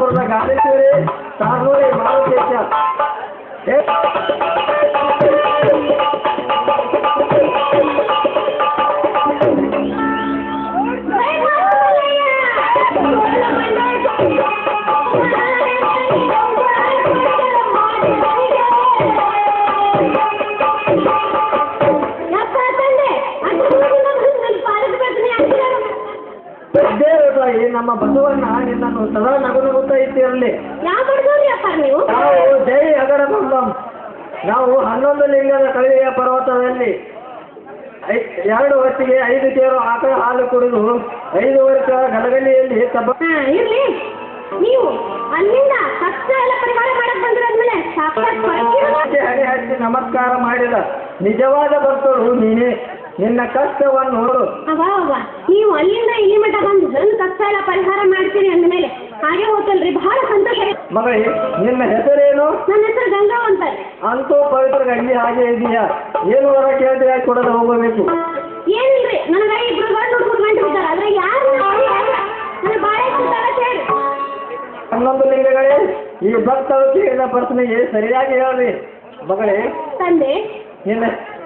ಸಾರ್ನೂರದ ಗಾಂಧೇಶ್ವರಿ ಸಾರ್ನೂರಿ ಮಾರುತೇಶ ಏ ದೇವತಾಯಿ ನಮ್ಮ ಬಸವಣ್ಣ ನಿನ್ನನ್ನು ಸದಾ ನಗು ನಗುತ್ತಾ ಇಟ್ಟಿರಲಿ ನೀವು ನಾವು ಜೈ ಅಗರ ಬಂದಂ ನಾವು ಹನ್ನೊಂದು ಲಿಂಗದ ಕಳಿವೆಯ ಪರ್ವತದಲ್ಲಿ ಐ- ಎರಡು ಹೊತ್ತಿಗೆ ಐದು ಕೇರು ಆಕಳ ಹಾಲು ಕುಡಿದು ಐದು ವರ್ಷ ಗಲಗಲಿಯಲ್ಲಿ ತಬ್ಬ ಹಾ, ಇರ್ಲಿ ನೀವು ಅಲ್ಲಿಂದ ಕಷ್ಟ ಎಲ್ಲ ಪರಿಹಾರ ಮಾಡಕ್ ಬಂದಿರೋದ್ಮೇಲೆ ಸಾಕ್ಷಾತ್ ಸ್ವರ್ಗೀಯರು ಹಣೆ ಹಣೆ ಹಚ್ಚಿ ನಮಸ್ಕಾರ ಮಾಡಿದ ನಿಜವಾದ ಭಕ್ತರು ನೀನೇ ನಿನ್ನ ಕಷ್ಟವನ್ನು ನೋಡು ಅವ ಅವ ನೀವು ಅಲ್ಲಿಂದ ಇಲ್ಲಿ ಮಟ್ಟ ಬಂದು ನನ್ನ ಕಷ್ಟ ಎಲ್ಲ ಪರಿಹಾರ ಮಾಡ್ತೀರಿ ಅಂದಮೇಲೆ ಹಾಗೆ ಹೋಗ್ತಲ್ರಿ ಬಹಳ ಸಂತೋಷ ಆಯ್ತು. ಮಗಳೇ ನಿನ್ನ ಹೆಸರೇನು ನನ್ನ ಹೆಸರು ಗಂಗಾ ಅಂತ ಅಂತೂ ಪವಿತ್ರ ಗಂಗಿ ಹಾಗೆ ಇದೆಯಾ ಏನು ವರ ಕೇಳಿದ್ರೆ ಕೊಡದೆ ಹೋಗಬೇಕು ಏನಿಲ್ರಿ ನನಗ ಇಬ್ರು ಗಂಡು ಹುಡುಗರು ಗಂಟು ಬಿದ್ದಾರ ಆದ್ರೆ ಯಾರು ನನ್ನ ಬಾಳೆ ಇಟ್ಟಿದ್ದಾರ ಹೇಳಿ ಹನ್ನೊಂದು ಲಿಂಗಗಳೇ ಈ ಭಕ್ತರು ಕೇಳಿದ ಪ್ರಶ್ನೆಗೆ ಸರಿಯಾಗಿ ಹೇಳ್ರಿ ಮಗಳೇ ತಂದೆ ನಿನ್ನ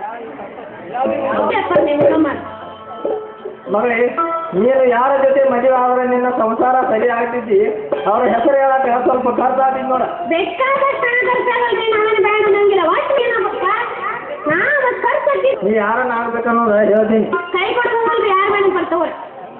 ಅಪ್ಪ ನಿಮ್ಮ ಮಾಡಿ ಮಗಳೇ ನೀನು ಯಾರ ಜೊತೆ ಮದುವೆ ಆದ್ರೆ ನಿನ್ನ ಸಂಸಾರ ಸರಿ ಆಗ್ತಿದ್ದಿ ಅವ್ರ ಹೆಸರು ಹೇಳಕ್ಕೆ ಸ್ವಲ್ಪ ಖರ್ಚಾಗಿ ನೋಡ ಬೇಕಾದಷ್ಟು ಹಣ ಖರ್ಚಾಗಲ್ರಿ ನಾವೇನು ಬೇಡ ನಂಗಿಲ್ಲ ಒಟ್ಟು ಏನಪ್ಪ ನಾವು ಖರ್ಚಾಗಿ ನೀ ಯಾರನ್ನ ಆಗ್ಬೇಕನ್ನೋದು ಹೇಳ್ತೀನಿ ಕೈ ಕೊಡ್ತವಲ್ರಿ ಯಾರು ಬೇಡ ಬರ್ತವ್ರಿ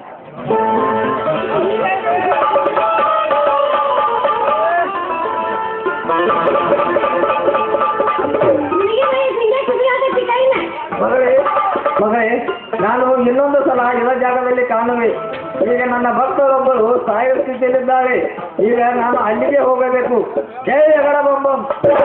ಮಗಳೇ ಮಗಳೇ ನಾನು ಇನ್ನೊಂದು ಸಲ ಇರೋ ಜಾಗದಲ್ಲಿ ಕಾಣುವೆ ಈಗ ನನ್ನ ಭಕ್ತರೊಬ್ಬರು ಸಾಯುವ ಸ್ಥಿತಿಯಲ್ಲಿದ್ದಾರೆ ಈಗ ನಾನು ಅಲ್ಲಿಗೆ ಹೋಗಬೇಕು ಜೈ ಅಗಡ ಬೊಂಬಂ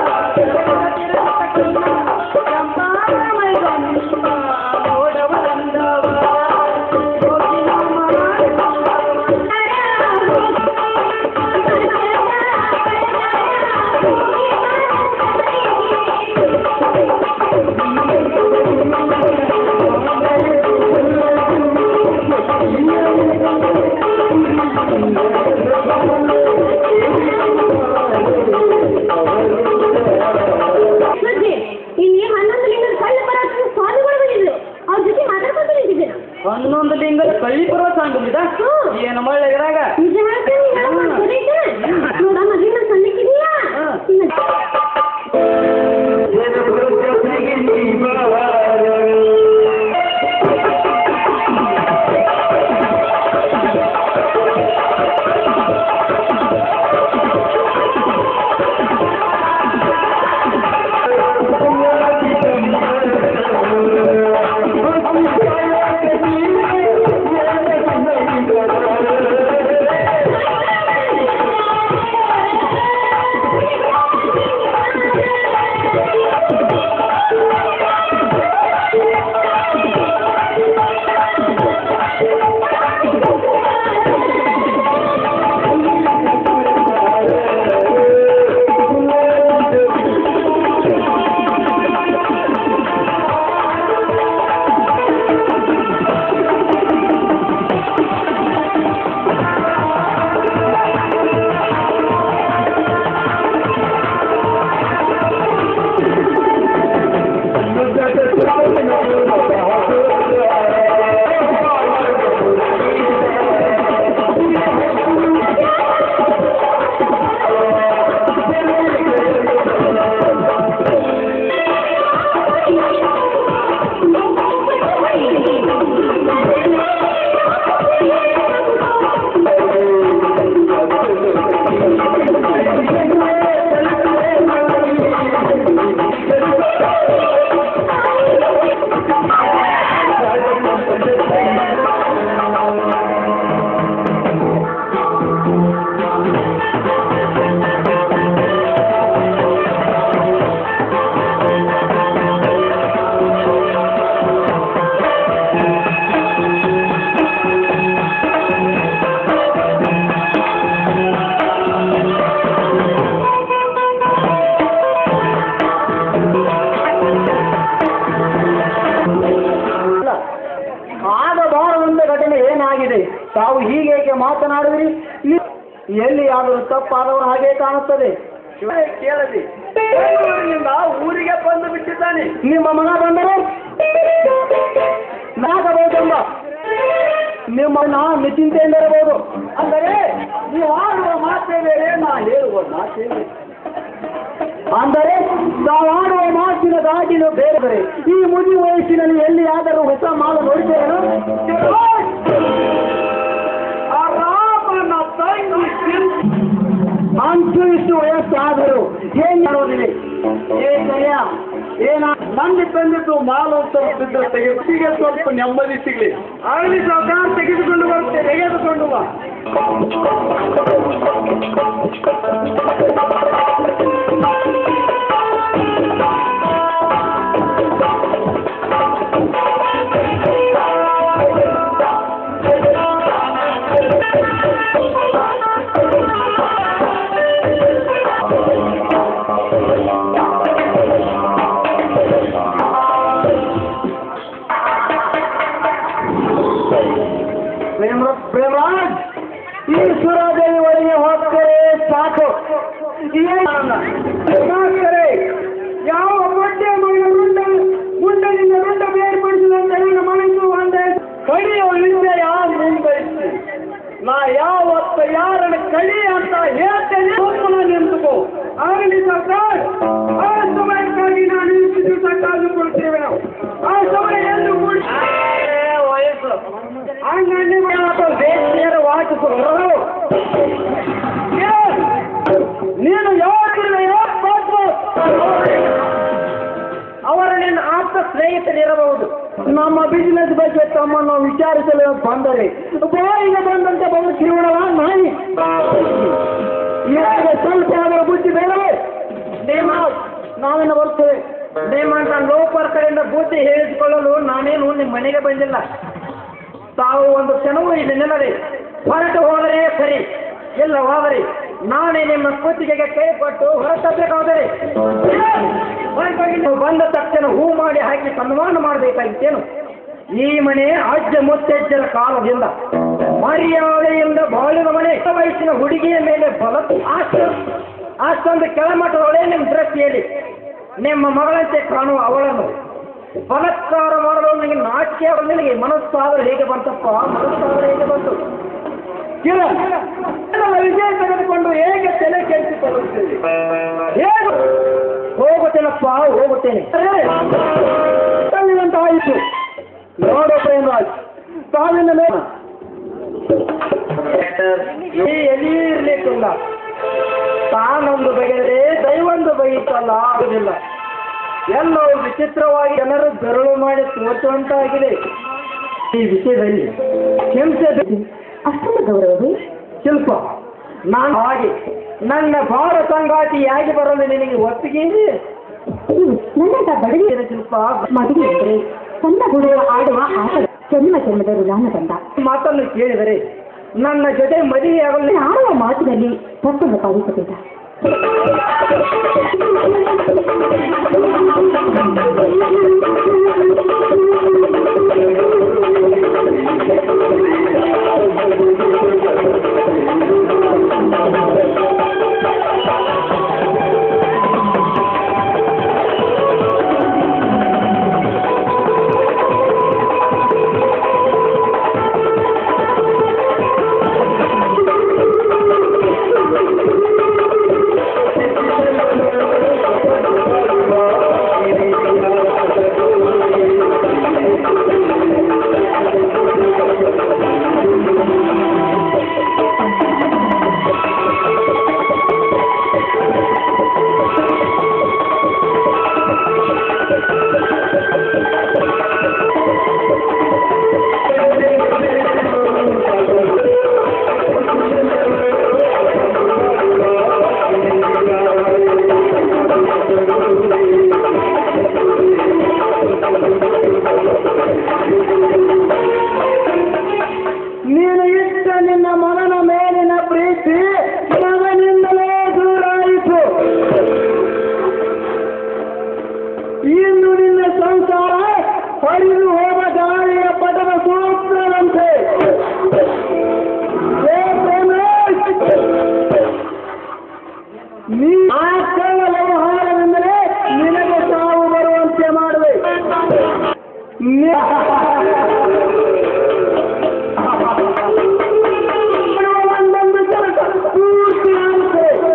ಸುದ್ದಿ ಇಲ್ಲಿ ಹನ್ನೊಂದು ಲಿಂಗದ ಕಳ್ಳ ಬರೋದು ಸ್ವಾಮಿಗಳು ಬಂದಿದ್ರು ಅವ್ರ ಜೊತೆ ಮಾತಾಡ್ಕೊಂಡು ನಿಂತಿದ್ದೆ ನಾನು. ಹನ್ನೊಂದು ಲಿಂಗದ ಕಳ್ಳಿ ಪರ್ವತ ಅಂದ್ಬಿಟ್ಟ ಹ್ಮ್. ಏನು ಮಳೆ ಇರಾಗ ನಿಜ ಹೇಳ್ತೇನೆ ಹೇಳಮ್ಮ ಸರಿನಾ? ನೋಡ ಮದುವೆ ಸಣ್ಣಕ್ಕಿದೆಯಾ ಇನ್ನು ಆಗಬಾರದಂತ ಘಟನೆ ಏನಾಗಿದೆ ತಾವು ಹೀಗೇಕೆ ಮಾತನಾಡಿದ್ರಿ ಈ- ಎಲ್ಲಿಯಾದರೂ ತಪ್ಪಾದವರು ಹಾಗೆ ಕಾಣುತ್ತದೆ ಕೇಳಲಿ ಬೆಂಗಳೂರಿನಿಂದ ಊರಿಗೆ ಬಂದು ಬಿಟ್ಟಿದ್ದಾನೆ ನಿಮ್ಮ ಮಗ ಬಂದರೆ ನಾಗಬಹುದೆಂಬ ನಿಮ್ಮನ್ನ ನಿಶ್ಚಿಂತೆಯಿಂದಿರಬಹುದು ಅಂದರೆ ನೀವು ಆಡುವ ಮಾತೇ ಬೇರೆ ನಾ ಹೇಳುವ ಮಾತೇ ಬೇರೆ ಅಂದರೆ ನಾವಾಡುವ ಮಾತಿನ ದಾಟಿನ ಬೇರೆ ಬೇರೆ ಈ ಮುದಿ ವಯಸ್ಸಿನಲ್ಲಿ ಎಲ್ಲಿಯಾದರೂ ಹೊಸ ಮಾಲು ನೋಡಿದ್ದೇನು ಅಂತೂ ಇಷ್ಟು ವಯಸ್ಸಾದರೂ ಏನ್ ಮಾಡೋದಿಲ್ಲ ಏ ಜಯ ಏನ ಮಂದಿ ತಂದಿದ್ದು ಮಾಲು ಅಂತ ಬಿದ್ದರೆ ತೆಗೆದು ಸ್ವಲ್ಪ ನೆಮ್ಮದಿ ಸಿಗ್ಲಿ ಆಗಲಿ ಸಾವುಕಾರ ತೆಗೆದುಕೊಂಡು ಬರುತ್ತೆ ತೆಗೆದುಕೊಂಡು ಬಾ ಪ್ರೇಮ ಪ್ರೇಮರಾಜ್ ಈಶ್ವರದೇವಿ ಒಳಗೆ ಹೋಗ್ತಾರೆ ಸಾಕು ಏನಾಗ್ತಾರೆ ಯಾವ ಬಡ್ಡೆ ಮಗ ರುಂಡ ಮುಂಡದಿಂದ ರುಂಡ ಬೇರ್ಪಡಿಸಿದಂತೆ ನನ್ನ ಮನಸ್ಸು ಒಂದೇ ಕಡಿಯೋ ವಿದ್ಯೆಯ ಮುಂದೈತಿ ನಾ ಯಾವತ್ತ ಯಾರನ್ನ ಕಡಿ ಅಂತ ಹೇಳ್ತೇನೆ ಸುಮ್ಮನೆ ನಿಂತುಕೋ ಆಗಲಿ ಸರ್ಕಾರ ಆ ಸಮಯಕ್ಕಾಗಿ ನಾನು ಇಷ್ಟು ದಿವಸ ಕಾದುಕೊಳ್ತೇವೆ ನಾವು ಆ ಸಮಯ ಎಂದು ಕೂಡಿ ವಯಸ್ಸು ಹಂಗಂಡಿ ಬೇಸಿಗೆಯ ವಾಚಿಸುವರು ನೀನು ಯಾವಾಗಿರುವೆಯೋ ಅವರ ನಿನ್ನ ಆಪ್ತ ಸ್ನೇಹಿತರಿರಬಹುದು ನಮ್ಮ ಬಿಸಿನೆಸ್ ಬಗ್ಗೆ ತಮ್ಮನ್ನು ವಿಚಾರಿಸಲು ಬಂದರೆ ಬಾಯಿಗೆ ಬಂದಂತೆ ಬಂದು ಕಿರುಣವ ನಾಯಿ ಇವಾಗ ಸ್ವಲ್ಪ ಅವರ ಬುದ್ಧಿ ಬೇಡವೇ ನೇಮ ನಾವೇನು ಬರ್ತೇವೆ ನೇಮ ಅಂತ ಲೋಪರ್ ಕಡೆಯಿಂದ ಬುದ್ಧಿ ಹೇಳಿಸಿಕೊಳ್ಳಲು ನಾನೇನು ನಿಮ್ಮ ಮನೆಗೆ ಬಂದಿಲ್ಲ ತಾವು ಒಂದು ಕ್ಷಣವೂ ಇಲ್ಲಿ ನಿಲ್ಲದೆ ಹೊರಟು ಹೋದರೆ ಸರಿ ಇಲ್ಲ ಹೋದರೆ ನಾನೇ ನಿಮ್ಮ ಕುತ್ತಿಗೆಗೆ ಕೈ ಕೊಟ್ಟು ಹೊರತಪ್ಪಬೇಕಾದರೆ ಹೊರಟೋಗಿ ನೀವು ಬಂದ ತಕ್ಷಣ ಹೂ ಮಾಡಿ ಹಾಕಿ ಸನ್ಮಾನ ಮಾಡಬೇಕಾಗಿತ್ತೇನು ಈ ಮನೆ ಅಜ್ಜ ಮುತ್ತಜ್ಜರ ಕಾಲದಿಂದ ಮರ್ಯಾದೆಯಿಂದ ಬಾಳಿದ ಮನೆ ಚಿಕ್ಕ ವಯಸ್ಸಿನ ಹುಡುಗಿಯ ಮೇಲೆ ಬಲ ಅಷ್ಟು ಅಷ್ಟೊಂದು ಕೆಳಮಟ್ಟದೊಳೆ ನಿಮ್ಮ ದೃಷ್ಟಿಯಲ್ಲಿ ನಿಮ್ಮ ಮಗಳಂತೆ ಕಾಣುವ ಅವಳನ್ನು ಬಲತ್ಕಾರ ಮಾಡಲು ನನಗೆ ನಾಟ್ಯ ನಿನಗೆ ಮನಸ್ಸಾದರೆ ಹೇಗೆ ಬಂತಪ್ಪ ಮನಸ್ಸಾದರೆ ಹೇಗೆ ಬಂತು ಕೇಳ ನನ್ನ ವಿಜಯ ತೆಗೆದುಕೊಂಡು ಹೇಗೆ ತಲೆ ಕೆಡಿಸಿಕೊಳ್ಳುತ್ತೇವೆ ಹೇಗೆ ಹೋಗುತ್ತೇನಪ್ಪ ಹೋಗುತ್ತೇನೆ ಅಂತ ಆಯಿತು ನೋಡು ಪ್ರೇಮರಾಜ್ ಸಾವಿನ ಮೇಲೆ ಈ ಎಲ್ಲಿ ಇರ್ಲಿಕ್ಕಿಲ್ಲ ತಾನೊಂದು ಬಗೆದರೆ ದೈವೊಂದು ಬಗೆಯಿತಲ್ಲ ಆಗುದಿಲ್ಲ ಎಲ್ಲೋ ವಿಚಿತ್ರವಾಗಿ ಜನರು ಬೆರಳು ಮಾಡಿ ತೋರಿಸುವಂತಾಗಿದೆ ಈ ವಿಷಯದಲ್ಲಿ ಹಿಂಸೆ ಅಷ್ಟೊಂದು ಗೌರವವೇ ಶಿಲ್ಪ ನಾನು ಹಾಗೆ ನನ್ನ ಬಾಳ ಸಂಗಾತಿಯಾಗಿ ಬರಲು ನಿನಗೆ ಒಪ್ಪಿಗೆ ಇದೆ ನೀವು ನನ್ನಂತ ಬಡಗಿ ಏನು ಶಿಲ್ಪ ಮದುವೆ ಅಂದ್ರೆ ಚಂದ ಹುಡುಗ ಆಡುವ ಆಟ ಜನ್ಮ ಜನ್ಮದ ಋಣಾನ ಬಂದ ಮಾತನ್ನು ಕೇಳಿದರೆ ನನ್ನ ಜೊತೆ ಮದುವೆಯಾಗಲು ನಾನು ಆಡುವ ಮಾತಿನಲ್ಲಿ ತಪ್ಪನ್ನು ಪಾಲಿಸಬೇಡ ನೀ ಆಚರಣೆ ವ್ಯವಹಾರವೆಂದರೆ ನಿನಗೆ ಸಾವು ಬರುವಂತೆ ಮಾಡುವೆ ನಿ- ಒಂದೊಂದು ಕೆಲಸ ಪೂರ್ತಿ ಆಗುತ್ತದೆ.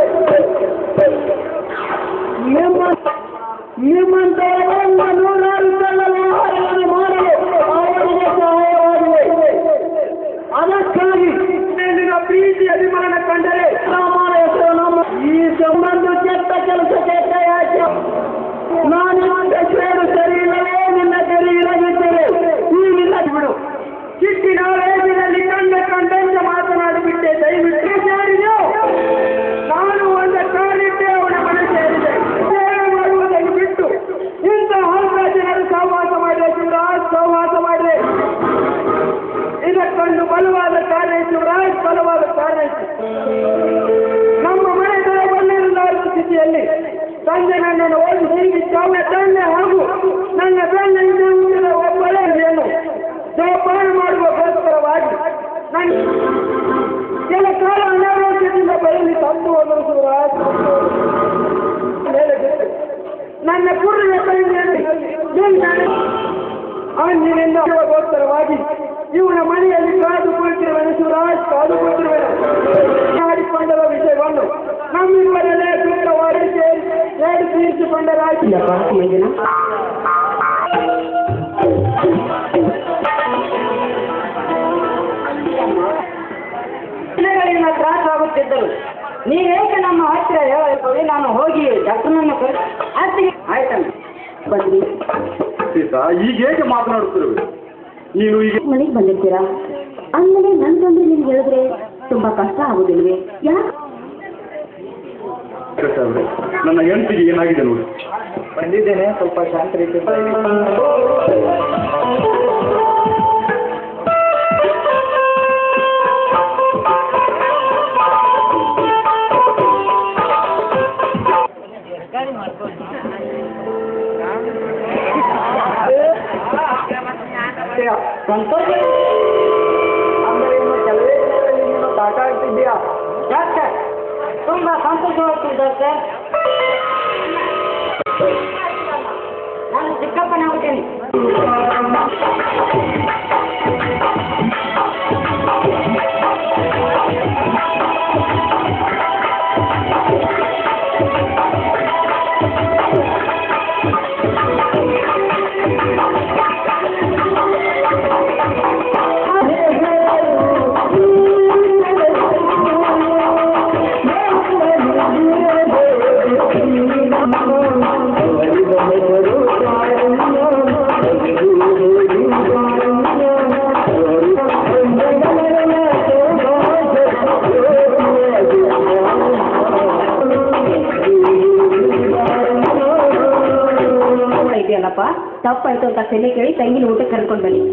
ನಿಮ್ಮ ನಿಮ್ಮಂತವರೆಲ್ಲ ನೂರಾರು ಕಳ್ಳ ವ್ಯವಹಾರಗಳನ್ನು ಮಾಡಲು ಅವರಿಗೆ ಸಹಾಯವಾಗಿದೆ ಅದಕ್ಕಾಗಿ ನಿನ್ನ ಪ್ರೀತಿ ಅಭಿಮಾನ ಕಂಡರೆ ರಾಮನ ಹೆಸರು ನಮ್ಮ ಈ ಸಂಬಂಧ ಕೆಟ್ಟ ಕೆಲಸಕ್ಕೆ ಕೈ ಹಾಕಿ ನಾನು ನಿನ್ನ ಸೇರು ಸರಿ ಇಲ್ಲವೇ ನಿನ್ನ ಗರಿ ಇರಗಿದ್ದೇನೆ ಈಗಿಲ್ಲ ಬಿಡು ಚಿಟ್ಟಿನ ರೇಜಿನಲ್ಲಿ ಕಂಡ ಕಂಡಂತೆ ಮಾತನಾಡಿಬಿಟ್ಟೆ ದಯವಿಟ್ಟು ಯಾರಿಗೂ ನಾನು ಒಂದು ಕಾರಿದ್ದೆ ಅವನ ಮನೆ ಸೇರಿದೆ ಸೇವೆ ಮಾಡುವುದನ್ನು ಬಿಟ್ಟು ಇಂಥ ಹಲ್ಕ ಜನರು ಸಹವಾಸ ಮಾಡಿದೆ ಶಿವರಾಜ್ ಸಹವಾಸ ಮಾಡಿದೆ ಇದಕ್ಕೊಂದು ಬಲವಾದ ಕಾರ್ಯ ಶಿವರಾಜ್ ಬಲವಾದ ಕಾರ್ಯ ನಮ್ಮ ಮನೆ ಬಂದಿರಲಾರದ ಸ್ಥಿತಿಯಲ್ಲಿ ಸಂಜೆ ನನ್ನನ್ನು ಓದಿ ಹೀಗೆ ಚಾವಣ ತಂದೆ ಹಾಗೂ ನನ್ನ ಬೆನ್ನ ಒಬ್ಬಳೇ ಏನು ಜೋಪಾನ ಮಾಡುವಗೋಸ್ಕರವಾಗಿ ನನ್ನ ಕೆಲ ಕಾಲ ಅನಾರೋಗ್ಯದಿಂದ ಬಯಲಿ ತಂದು ಹೋದರು ಶಿವರಾಜ್ ಮೇಲೆ ಬಿಟ್ಟು ನನ್ನ ಪೂರ್ಣ ಅಂದಿನಿಂದ ಗೋಸ್ಕರವಾಗಿ ಇವನ ಮನೆಯಲ್ಲಿ ಕಾದು ಕುಳಿತಿರುವನು ಶಿವರಾಜ್ ಕಾದು ಕುಳಿತಿರುವನು ಮಾಡಿಕೊಂಡಿರುವ ವಿಷಯವನ್ನು ನಮ್ಮಿಬ್ಬರಲ್ಲೇ ಸೂತ್ರವಾಗಿ ಸೇರಿ ಹೇಳಿ ತೀರಿಸಿಕೊಂಡರಾಗಿ ದಿನಗಳಿಂದ ತ್ರಾಸಾಗುತ್ತಿದ್ದರು ನೀವೇಕೆ ನಮ್ಮ ಹತ್ತಿರ ಹೇಳಬೇಕು ನಾನು ಹೋಗಿ ಡಾಕ್ಟರ್ನನ್ನು ಕರೆ ಅತ್ತಿಗೆ ಆಯ್ತಣ್ಣ ಬನ್ನಿ ಸೀತಾ ಈಗ ಹೇಗೆ ಮಾತನಾಡುತ್ತಿರುವೆ ನೀನು ಈಗ ಮನೆಗೆ ಬಂದಿರ್ತೀರಾ ಅಂದಮೇಲೆ ನನ್ನ ತೊಂದರೆ ನಿಮ್ಗೆ ಹೇಳಿದ್ರೆ ತುಂಬಾ ಕಷ್ಟ ಆಗುದಿಲ್ವೇ ಯಾಕೆ ಕೃಷ್ಣವ್ರೆ, ನನ್ನ ಹೆಂಡತಿಗೆ ಏನಾಗಿದೆ ನೋಡಿ ಬಂದಿದ್ದೇನೆ ಸ್ವಲ್ಪ ಶಾಂತ ರೀತಿ ಸಂತೋಷ ಅಂದರೆ ಇನ್ನು ಕೆಲವೇ ದಿನಗಳಲ್ಲಿ ನೀನು ಸಾಕಾಗ್ತಿದ್ದೀಯಾ ಡಾಕ್ಟರ್ ತುಂಬಾ ಸಂತೋಷವಾಗ್ತದೆ ಡಾಕ್ಟರ್ ನಾನು ಚಿಕ್ಕಪ್ಪನಾಗುತ್ತೇನೆ ಇದೆಯಲ್ಲಪ್ಪ ತಪ್ಪಾಯ್ತು ಅಂತ ಸೆಲೆ ಕೇಳಿ ತಂಗಿನ ಊಟಕ್ಕೆ ಕರ್ಕೊಂಡು ಬನ್ನಿ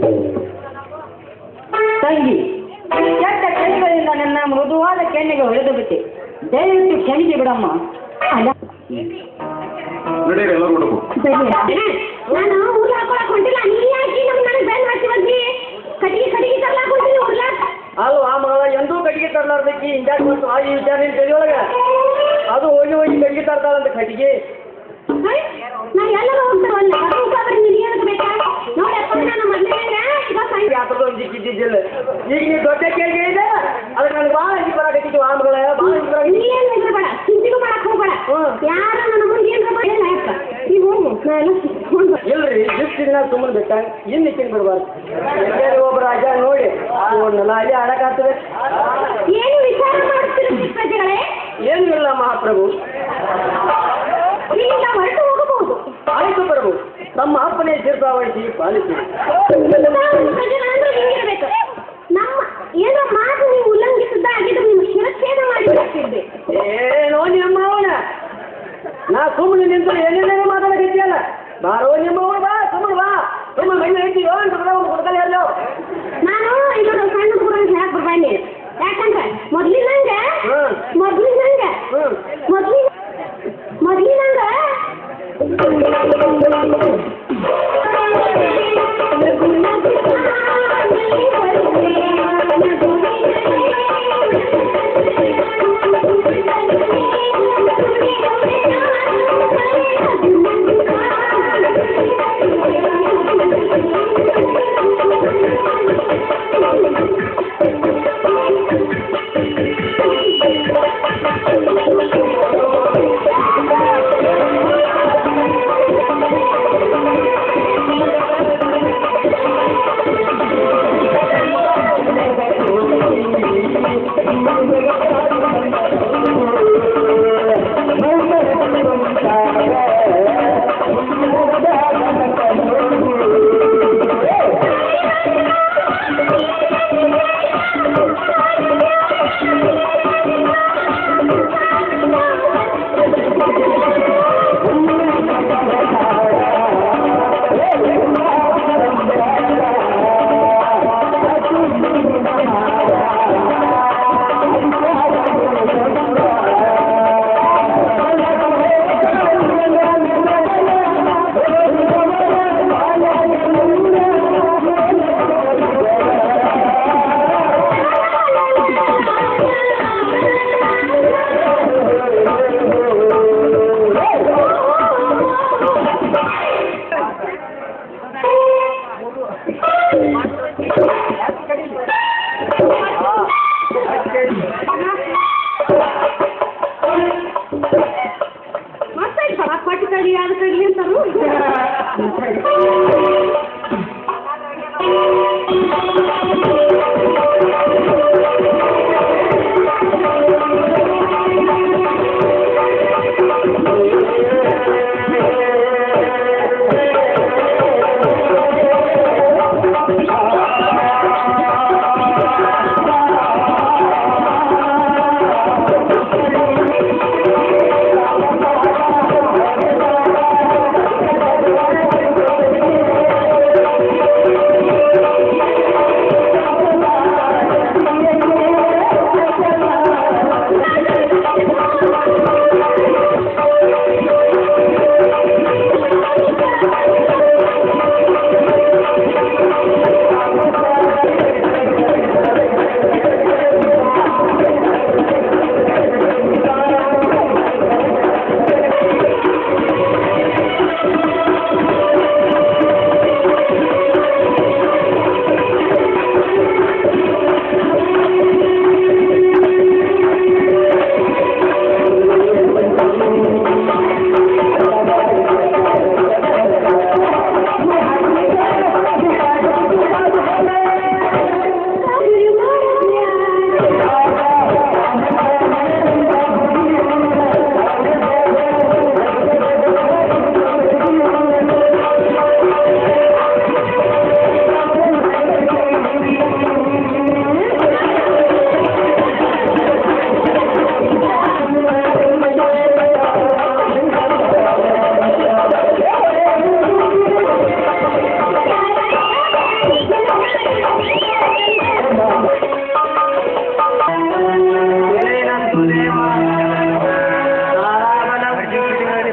ತಂಗಿ ಕೆಟ್ಟ ಕೈಗಳಿಂದ ನನ್ನ ಮೃದುವಾದ ಕೆನ್ನೆಗೆ ಹೊಡೆದು ಬಿಟ್ಟೆ ದಯವಿಟ್ಟು ಕ್ಷಮಿಸಿ ಬಿಡಮ್ಮ ಅಲ್ಲ ನಡೆಯಿರಿ ಎಲ್ಲರೂ ಹುಡುಗು ಬನ್ನಿ ನಾನು ಊರ್ಲ ಹಾಕೊಳಕ್ ಹೊಂಟಿಲ್ಲ ನೀ ಯಾಕೆ ನಮ್ಗೆ ನನಗೆ ಬೆನ್ ಹಚ್ಚಿ ಬಂದಿ ಕಟ್ಟಿಗೆ ಕಟ್ಟಿಗೆ ತರ್ಲಾಕ್ ಹೊಂಟಿನಿ ಊರ್ಲ ಅಲ್ವಾ ಮಗಳ ಎಂದೂ ಕಟ್ಟಿಗೆ ತರಲಾರ್ದಕ್ಕೆ ಇಂಜಾಕ್ ಬಂತು ಆ ಈ ವಿಚಾರ ನಿನ್ ತಲೆಯೊಳಗ ಅದು ಹೋಗಿ ಹೋಗಿ ಕಟ್ಟಿಗೆ ತರ್ತಾಳಂತ ಕಟ್ಟಿಗೆ ನಾ ಎಲ್ಲರೂ ಹೋಗ್ತಾವಲ್ಲ ಹೋಗ್ತಾವ್ರಿ ನೀನು ಏನಕ್ಕೆ ಬೇಕಾ ನೋಡಪ್ಪ ನಾನು ಮೊದಲೇ ಈಗ ಸಣ್ಣ ಯಾತ್ರದ ಒಂದು ಸಿಕ್ಕಿದ್ದಿಲ್ಲ ಈಗ ನೀವು ದೊಡ್ಡ ಕೇಳಿ ಇದೆ ಅದಕ್ಕೆ ನನಗೆ ಭಾಳ ಅಂಜಿ ಬರಾಕತ್ತಿದ್ವು ಆ ಮಗಳ ಭಾಳ ಅಂಜಿ ಬರಾಕತ್ತಿದ್ವು. ನೀ ಏನ್ ಹೆದ್ರಬೇಡ ಚಿಂತೆಗೂ ಮಾಡಕ್ ಹೋಗ್ಬೇಡ ಹ್ಮ್. ಯಾರು ನನ್ನ ಮುಂದೆ ಏನ್ ಇಲ್ಲ ಅಕ್ಕ ಈಗ ಹೋಗು ನಾ ಎಲ್ಲ ಹೋಗ್ಬ ಇಲ್ರಿ ದಿನ ಸುಮ್ಮನೆ ಬೇಕಾ ಇನ್ನು ಇಕ್ಕಿನ ಬಿಡಬಾರ್ದು ಎಲ್ಲಾರು ಒಬ್ಬರು ಅಜ್ಜ ನೋಡಿ ನೋಡ್ನಲ್ಲ ಅಲ್ಲಿ ಆಡಕ್ಕಾಗ್ತದೆ ಏನು ವಿಚಾರ ಮಾಡ್ತೀರಿ ಪ್ರಜೆಗಳೇ ಏನು ಇಲ್ಲ ಮಹಾಪ್ರಭು ಇಲ್ಲಿಂದ ಹೊರಟು ಹೋಗಬಹುದು ಆಯ್ತು ಪ್ರಭು ತಮ್ಮ ಅಪ್ಪನೇ ದೀರ್ಘಾವಹಿಸಿ ಪಾಲಿಸಿ ನಾವು ಪ್ರಜೆಗಳಂದ್ರೆ ಹಿಂಗಿರ್ಬೇಕು ನಮ್ಮ ಏನೋ ಮಾತು ನೀವು ಉಲ್ಲಂಘಿಸಿದ್ದಾಗಿದ್ರೆ ನೀವು ಶಿರಚ್ಛೇದ ಮಾಡಿ ಬಿಡ್ತಿದ್ದೆ ಏನೋ ನಿಮ್ಮ ಅವನ ನಾ ಸುಮ್ಮನೆ ನಿಂತು ಏನೇನೇನೋ ಮಾತಾಡಕತ್ತಿಯಲ್ಲ ಬಾರೋ ನಿಮ್ಮ ಅವನು ಬಾ ಸುಮ್ಮನೆ ಬಾ ಸುಮ್ಮನೆ ಮಣ್ಣು ಹೇಳ್ತೀಯೋ ಅಂತ ಒಂದು ಹುಡುಗಲ್ಲ ಎಲ್ಲೋ ನಾನು ಇನ್ನೊಂದು ಸಣ್ಣ ಹುಡುಗರು ಅಂತ ಹೇಳಕ್ ಬರ್ಬಾನಿ ಯಾಕಂದ್ರೆ ಮೊದ್ಲಿನಂಗ ಹ್ಮ್. ಮೊದ್ಲಿನಂಗ ಹ್ಮ್ ಮೊದ್ಲಿನ ಮೊದ್ಲಿನಂಗ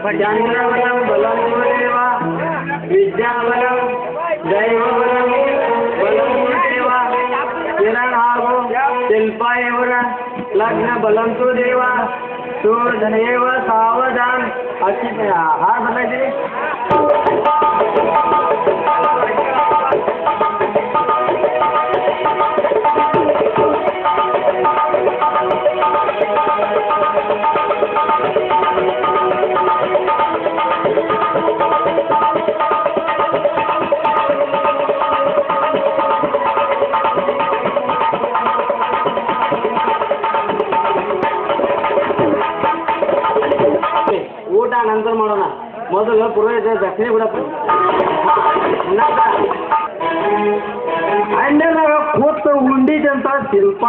ಚಂದ್ರಬಲಂ ಬಲಂ ದೇವ ವಿದ್ಯಾಬಲಂ ದೈವಬಲಂ ಬಲಂ ದೇವ ಕಿರಣ್ ಹಾಗೂ ಶಿಲ್ಪ ಇವರ ಲಗ್ನ ಬಲಂತು ದೇವ ಸೂರ್ಯದೇವ ಸಾವಧಾನ್ ಅಕ್ಕಿ ಹಾಡು ಬಂದಿದ್ದೀರಿ ಊಟ ನಂತರ ಮಾಡೋಣ ಮೊದಲು ಪುರೋಹಿತ ದಕ್ಷಿಣೆ ಬಿಡಪ್ಪ ಅಂಡನಾಗ ಕೂತು ಉಂಡಿದಂತ ಶಿಲ್ಪ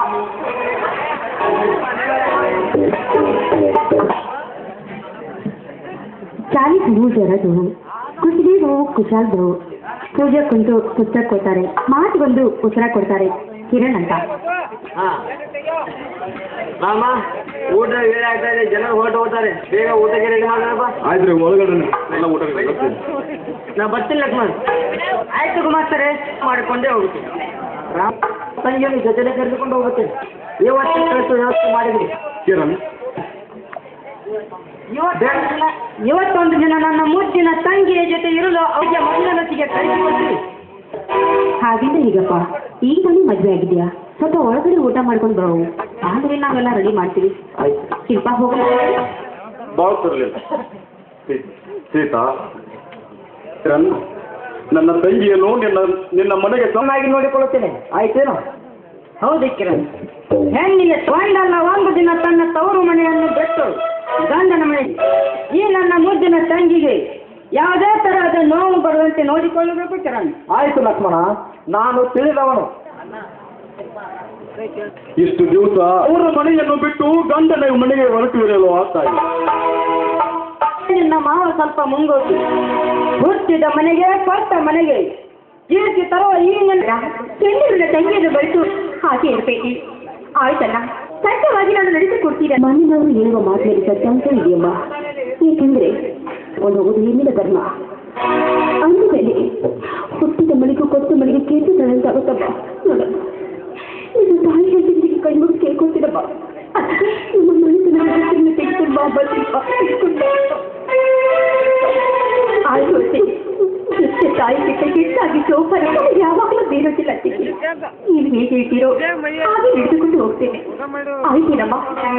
ಚಾಲಿ ಪೂಜಾರದು ಕುಸಿದೇವು ಕುಶಾಲ್ದು ಪೂಜೆ ಕುಂತು ಪುಸ್ತಕ ಕೊಡ್ತಾರೆ ಮಾತು ಬಂದು ಉತ್ತರ ಕೊಡ್ತಾರೆ ಕಿರಣ್ ಅಂತ ಹಾ ಮಾಮ ಊಟ ವೇಳೆ ಆಗ್ತಾ ಇದೆ ಜನರು ಹೊರಟು ಹೋಗ್ತಾರೆ ಬೇಗ ಊಟಕ್ಕೆ ರೆಡಿ ಮಾಡೋಣಪ್ಪ ಆಯ್ತು ಒಳಗಡೆ ಎಲ್ಲ ಊಟ ಬರ್ತೀನಿ. ನಾ ಬರ್ತೀನಿ ಲಕ್ಷ್ಮಣ್ ಆಯ್ತು ಗುಮಾಸ್ತರೆ ಮಾಡಿಕೊಂಡೇ ಹೋಗ್ತೀನಿ ರಾಮ್ ತಂಗಿಯನ್ನು ಜೊತೆಲೆ ಕರೆದುಕೊಂಡು ಹೋಗುತ್ತೇನೆ ಇವತ್ತು ಕಳಿಸು ವ್ಯವಸ್ಥೆ ಮಾಡಿಬಿಡಿ ಕಿರಣ್ ಇವತ್ತು ಇವತ್ತೊಂದು ದಿನ ನನ್ನ ಮುದ್ದಿನ ತಂಗಿಯ ಜೊತೆ ಇರಲು ಅವರಿಗೆ ಮಂಗನತಿಗೆ ಕಳಿಸಿಕೊಡ್ತೀವಿ ಹಾಗಿದ್ರೆ ಈಗಪ್ಪ ಈಗ ತಾನೇ ಮದುವೆ ಆಗಿದ್ಯಾ ಸ್ವಲ್ಪ ಒಳಗಡೆ ಊಟ ಮಾಡ್ಕೊಂಡು ಬರೋ ಆದ್ರೆ ನಾವೆಲ್ಲ ರೆಡಿ ಮಾಡ್ತೀವಿ ಆಯ್ತು ಶಿಲ್ಪ ಹೋಗೋಣ ಬಾವು ತರಲಿಲ್ಲ ಸೀತಾ ಕಿರಣ್ ನನ್ನ ತಂಗಿಯನ್ನು ನಿನ್ನ ನಿನ್ನ ಮನೆಗೆ ಚೆನ್ನಾಗಿ ನೋಡಿಕೊಳ್ಳುತ್ತೇನೆ ಆಯ್ತೇನು ಹೌದು ಕಿರಣ್ ಹೆಣ್ಣಿಗೆ ಒಂದಲ್ಲ ಒಂದು ದಿನ ತನ್ನ ತವರು ಮನೆಯನ್ನು ಬಿಟ್ಟು ಗಂಡನ ಮನೆಗೆ ಈ ನನ್ನ ಮುದ್ದಿನ ತಂಗಿಗೆ ಯಾವುದೇ ತರಹದ ನೋವು ಬರುವಂತೆ ನೋಡಿಕೊಳ್ಳಬೇಕು ಕಿರಣ್ ಆಯ್ತು ಲಕ್ಷ್ಮಣ ನಾನು ತಿಳಿದವನು ಇಷ್ಟು ದಿವಸ ಅವರ ಮನೆಯನ್ನು ಬಿಟ್ಟು ಗಂಡನ ಮನೆಗೆ ಹೊರಟಿರಲು ಆಗ್ತಾ ಇದೆ ನಿನ್ನ ಮಾವ ಸ್ವಲ್ಪ ಮುಂಗೋಗಿ ಹುಟ್ಟಿದ ಮನೆಗೆ ಕೊಟ್ಟ ಮನೆಗೆ ಕೀರ್ತಿ ತರುವ ಈ ನನ್ನ ಹೆಣ್ಣಿನ ತಂಗಿಯನ್ನು ಬೆಳೆಸು ಹಾಗೆ ಇರಬೇಕು ಆಯ್ತಲ್ಲ ಸತ್ಯವಾಗಿ ನಾನು ನಡೆಸಿಕೊಡ್ತೀರ ಮಣ್ಣಿನವರು ಹೇಳುವ ಮಾತಿನಲ್ಲಿ ಸತ್ಯಾಂಶ ಇದೆಯಮ್ಮ ಏಕೆಂದ್ರೆ ಒಂದು ಒಂದು ಹೆಣ್ಣಿನ ಧರ್ಮ ಅಂದಮೇಲೆ ಹುಟ್ಟಿದ ಮನೆಗೂ ಕೊಟ್ಟ ಮನೆಗೆ ಕೇತು ತರಂತಾಗುತ್ತಪ್ಪ ನೋಡ ನಿನ್ನ ತಾಯಿ ಹೆಸರಿಗೆ ಕೈ ಮುಗಿದು ಕೇಳ್ಕೊಳ್ತೀರಪ್ಪ ಅದಕ್ಕೆ ನಿಮ್ಮ ಮನೆತನ ಹೆಸರನ್ನು ತೆಗೆದುಕೊಂಡು ಬಾ ಬರ್ತೀಪ್ಪ ಆಯ್ತು ಅತ್ತೆ. ಎಷ್ಟೇ ತಾಯಿ ಬಿಟ್ಟ ಹೆಚ್ಚಾಗಿ ಸೋಫರ ಯಾವಾಗಲೂ ಬೇರೋದಿಲ್ಲ ಅತ್ತಿಗೆ ನೀವು ಹೇಗೆ ಹೇಳ್ತೀರೋ ಹಾಗೆ ಹಿಡಿದುಕೊಂಡು ಹೋಗ್ತೇನೆ ಆಯ್ತೇನಮ್ಮ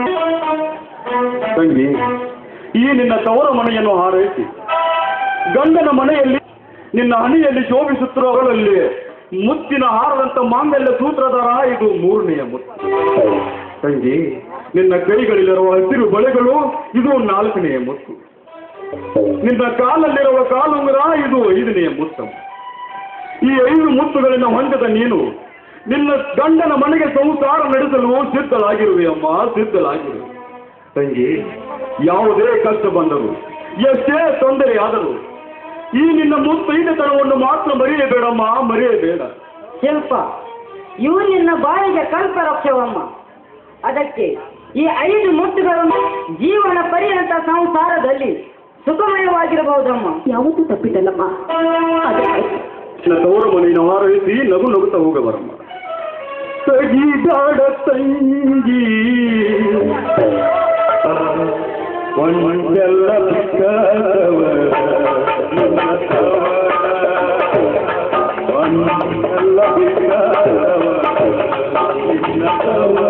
ತಂಗಿ ಈ ನಿನ್ನ ತವರ ಮನೆಯನ್ನು ಹಾರೈಸಿ ಗಂಡನ ಮನೆಯಲ್ಲಿ ನಿನ್ನ ಹಣೆಯಲ್ಲಿ ಶೋಭಿಸುತ್ತಿರುವಗಳಲ್ಲಿ ಮುತ್ತಿನ ಹಾರದಂತ ಮಾಂಗಲ್ಯ ಸೂತ್ರಧಾರ ಇದು ಮೂರನೆಯ ಮುತ್ತು ತಂಗಿ ನಿನ್ನ ಕೈಗಳಿರುವ ಹಸಿರು ಬಳೆಗಳು ಇದು ನಾಲ್ಕನೆಯ ಮುತ್ತು ನಿನ್ನ ಕಾಲಲ್ಲಿರುವ ಕಾಲುಂಗುರ ಇದು ಐದನೆಯ ಮುತ್ತು ಈ ಐದು ಮುತ್ತುಗಳಿಂದ ಹೊಂದಿದ ನೀನು ನಿನ್ನ ಗಂಡನ ಮನೆಗೆ ಸಂಸಾರ ನಡೆಸಲು ಸಿದ್ಧಳಾಗಿರುವೆಯಮ್ಮ ಸಿದ್ಧಳಾಗಿರುವೆ ತಂಗಿ ಯಾವುದೇ ಕಷ್ಟ ಬಂದರು ಎಷ್ಟೇ ತೊಂದರೆ ಆದರೂ ಈ ನಿನ್ನ ಮುತ್ತೈದತನವನ್ನು ಮಾತ್ರ ಮರೆಯಬೇಡಮ್ಮ ಮರೆಯಬೇಡ ಶಿಲ್ಪ ಇವು ನಿನ್ನ ಬಾಯಿಗೆ ಕಲ್ಪವೃಕ್ಷವಮ್ಮ ಅದಕ್ಕೆ ಈ ಐದು ಮುತ್ತುಗಳನ್ನು ಜೀವನ ಪರ್ಯಂತ ಸಂಸಾರದಲ್ಲಿ ಸುಖಮಯವಾಗಿರಬಹುದಮ್ಮ ಯಾವತ್ತೂ ತಪ್ಪಿದ್ದಲ್ಲಮ್ಮ ಅದೇ ಆಯ್ತು ನಿನ್ನ ತವರ ಮನೆಯನ್ನು ಹಾರೈಸಿ ನಗು ನಗುತ್ತಾ ಹೋಗಬರಮ್ಮ ಸಗಿದಾಡ ತಂಗಿ ಒಂದೆಲ್ಲ ಬಿಟ್ಟವ ನಿನ್ನ ತವರ. ಒಂದೆಲ್ಲ ಬಿಟ್ಟವ ನಿನ್ನ ತವರ.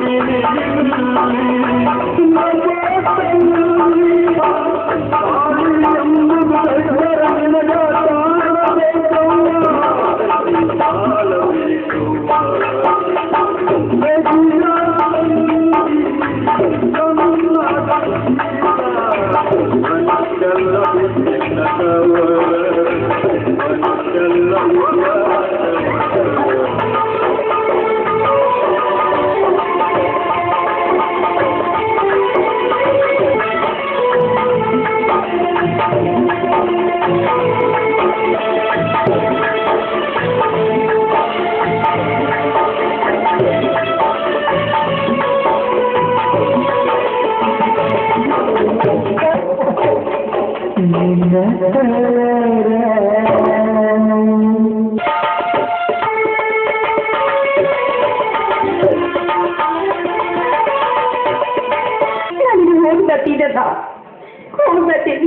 ನಾನು ಹೋಗಿ ಬರ್ತಿದ್ದ ಹೋಗಿ ಬರ್ತೀನಿ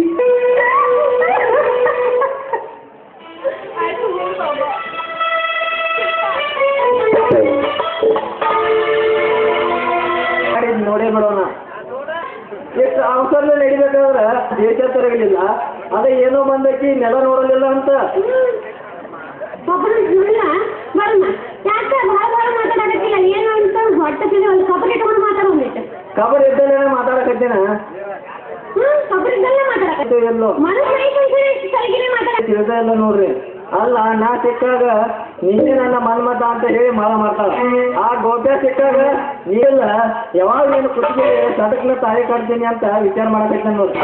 ಮಾಡಿದ್ ನೋಡೇ ಬಿಡೋಣ ಎಷ್ಟು ಅವಸರ ನಡಿಬೇಕಾದ್ರೆ ದೇಶ ತಿರುಗಲಿಲ್ಲ ಅದೇ ಏನೋ ಬಂದೈತಿ ನೆಲ ನೋಡಲಿಲ್ಲ ಅಂತ ಒಬ್ಬರು ನೋಡಿಲ್ಲ ಬರೋಣ ಯಾಕೆ ಭಾಳ ಭಾಳ ಮಾತಾಡಕತ್ತಿಲ್ಲ ಏನು ಅಂತ ಹೊಟ್ಟೆ ತಿಂದು ಒಂದು ಕಬ್ಬರ್ ಇಟ್ಕೊಂಡು ಮಾತಾಡೋಂಗಿತ್ತು ಕಬರ್ ಇದ್ದಲ್ಲೇ ಮಾತಾಡಕತ್ತೇನ ಹ್ಮ್ ಕಬ್ಬರ್ ಇದ್ದಲ್ಲೇ ಮಾತಾಡಕತ್ತಿ ಇದು ಎಲ್ಲೋ ಮನಸ್ಸು ಮೈ ಕುಂತ್ರೆ ಸರಿಗಿನೇ ಮಾತಾಡಕತ್ತಿ ತಿಳಿದ ಇಲ್ಲ ನೋಡ್ರಿ ಅಲ್ಲ ನಾ ಸಿಕ್ಕಾಗ ನೀನೇ ನನ್ನ ಮನ್ಮತ ಅಂತ ಹೇಳಿ ಮಾಡ ಮಾಡ್ತಾಳ ಆ ಗೋಪ್ಯ ಸಿಕ್ಕಾಗ ನೀಲ್ಲ ಯಾವಾಗ ನೀನು ಕುತ್ತಿಗೆ ಸಟಕ್ನ ತಾಳಿ ಕಟ್ತೀನಿ ಅಂತ ವಿಚಾರ ಮಾಡಕತ್ತ ನೋಡ್ರಿ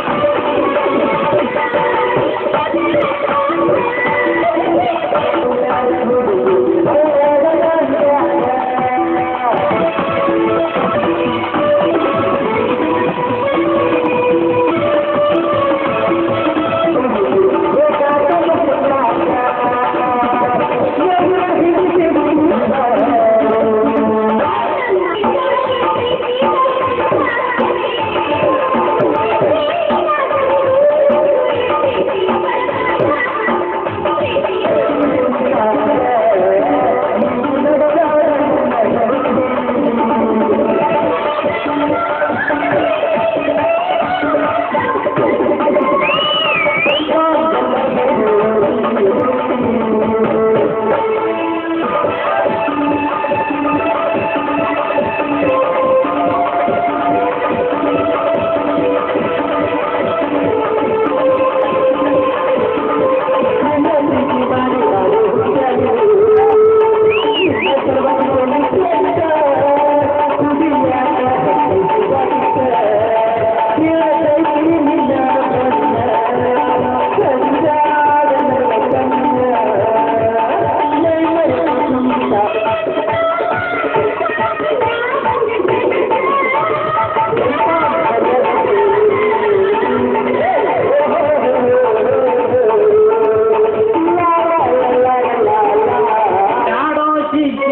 ಯಾಡೋ ಶಿಷ್ಯ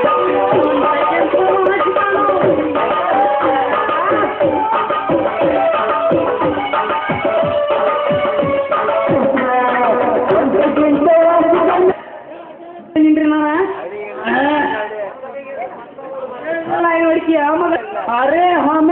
ನಿಂದ್ರಿ ಮಾವ ಅಲ್ಲ ನೋಡ್ಕಿ ಮಗ ಅರೆ ಹೊಮ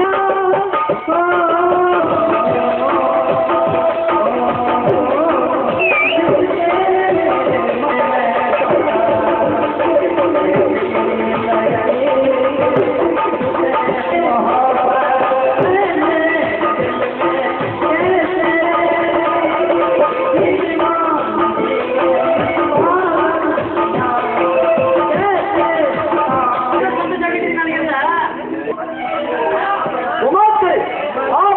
ಉಮಾಪತಿ, ಆ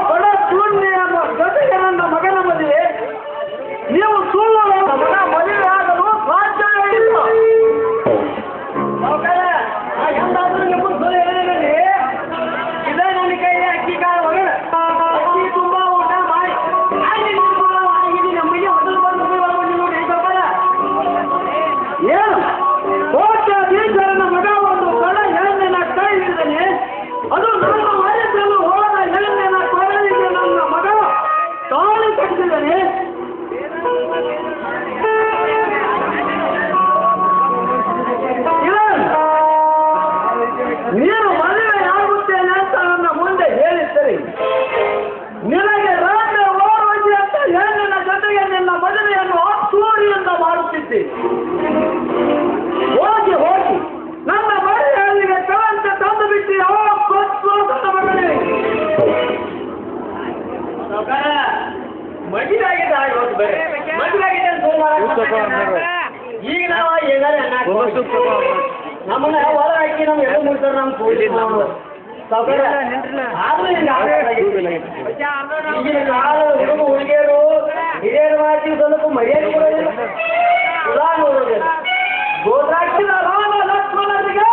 ಈಗ ನಾವು ಏನಾರ ನಮ್ಮನ್ನ ಹೊರ ಹಾಕಿ ನಮ್ ಎಲ್ಲಿ ಮುಡ್ತಾರ ನಮ್ ಪೊಲೀಸ್ ಸಾವುಕಾರ ಆದ್ರೂ ಹಿಂಗ್ ಆಗ್ಬೇಕಾಗಿತ್ತು. ಈಗಿನ ಕಾಲ ಹುಡುಗ ಹುಡುಗಿಯರು ಹಿರಿಯರ ಮಾತಿಗೆ ಸ್ವಲ್ಪ ಮರ್ಯಾದೆ ಕೊಡೋದಿಲ್ಲ ಕುಲ ನೋಡೋದಿಲ್ಲ ಗೋದ್ರಾಕ್ಷಿನ ರಾಮ ಲಕ್ಷ್ಮಣರಿಗೆ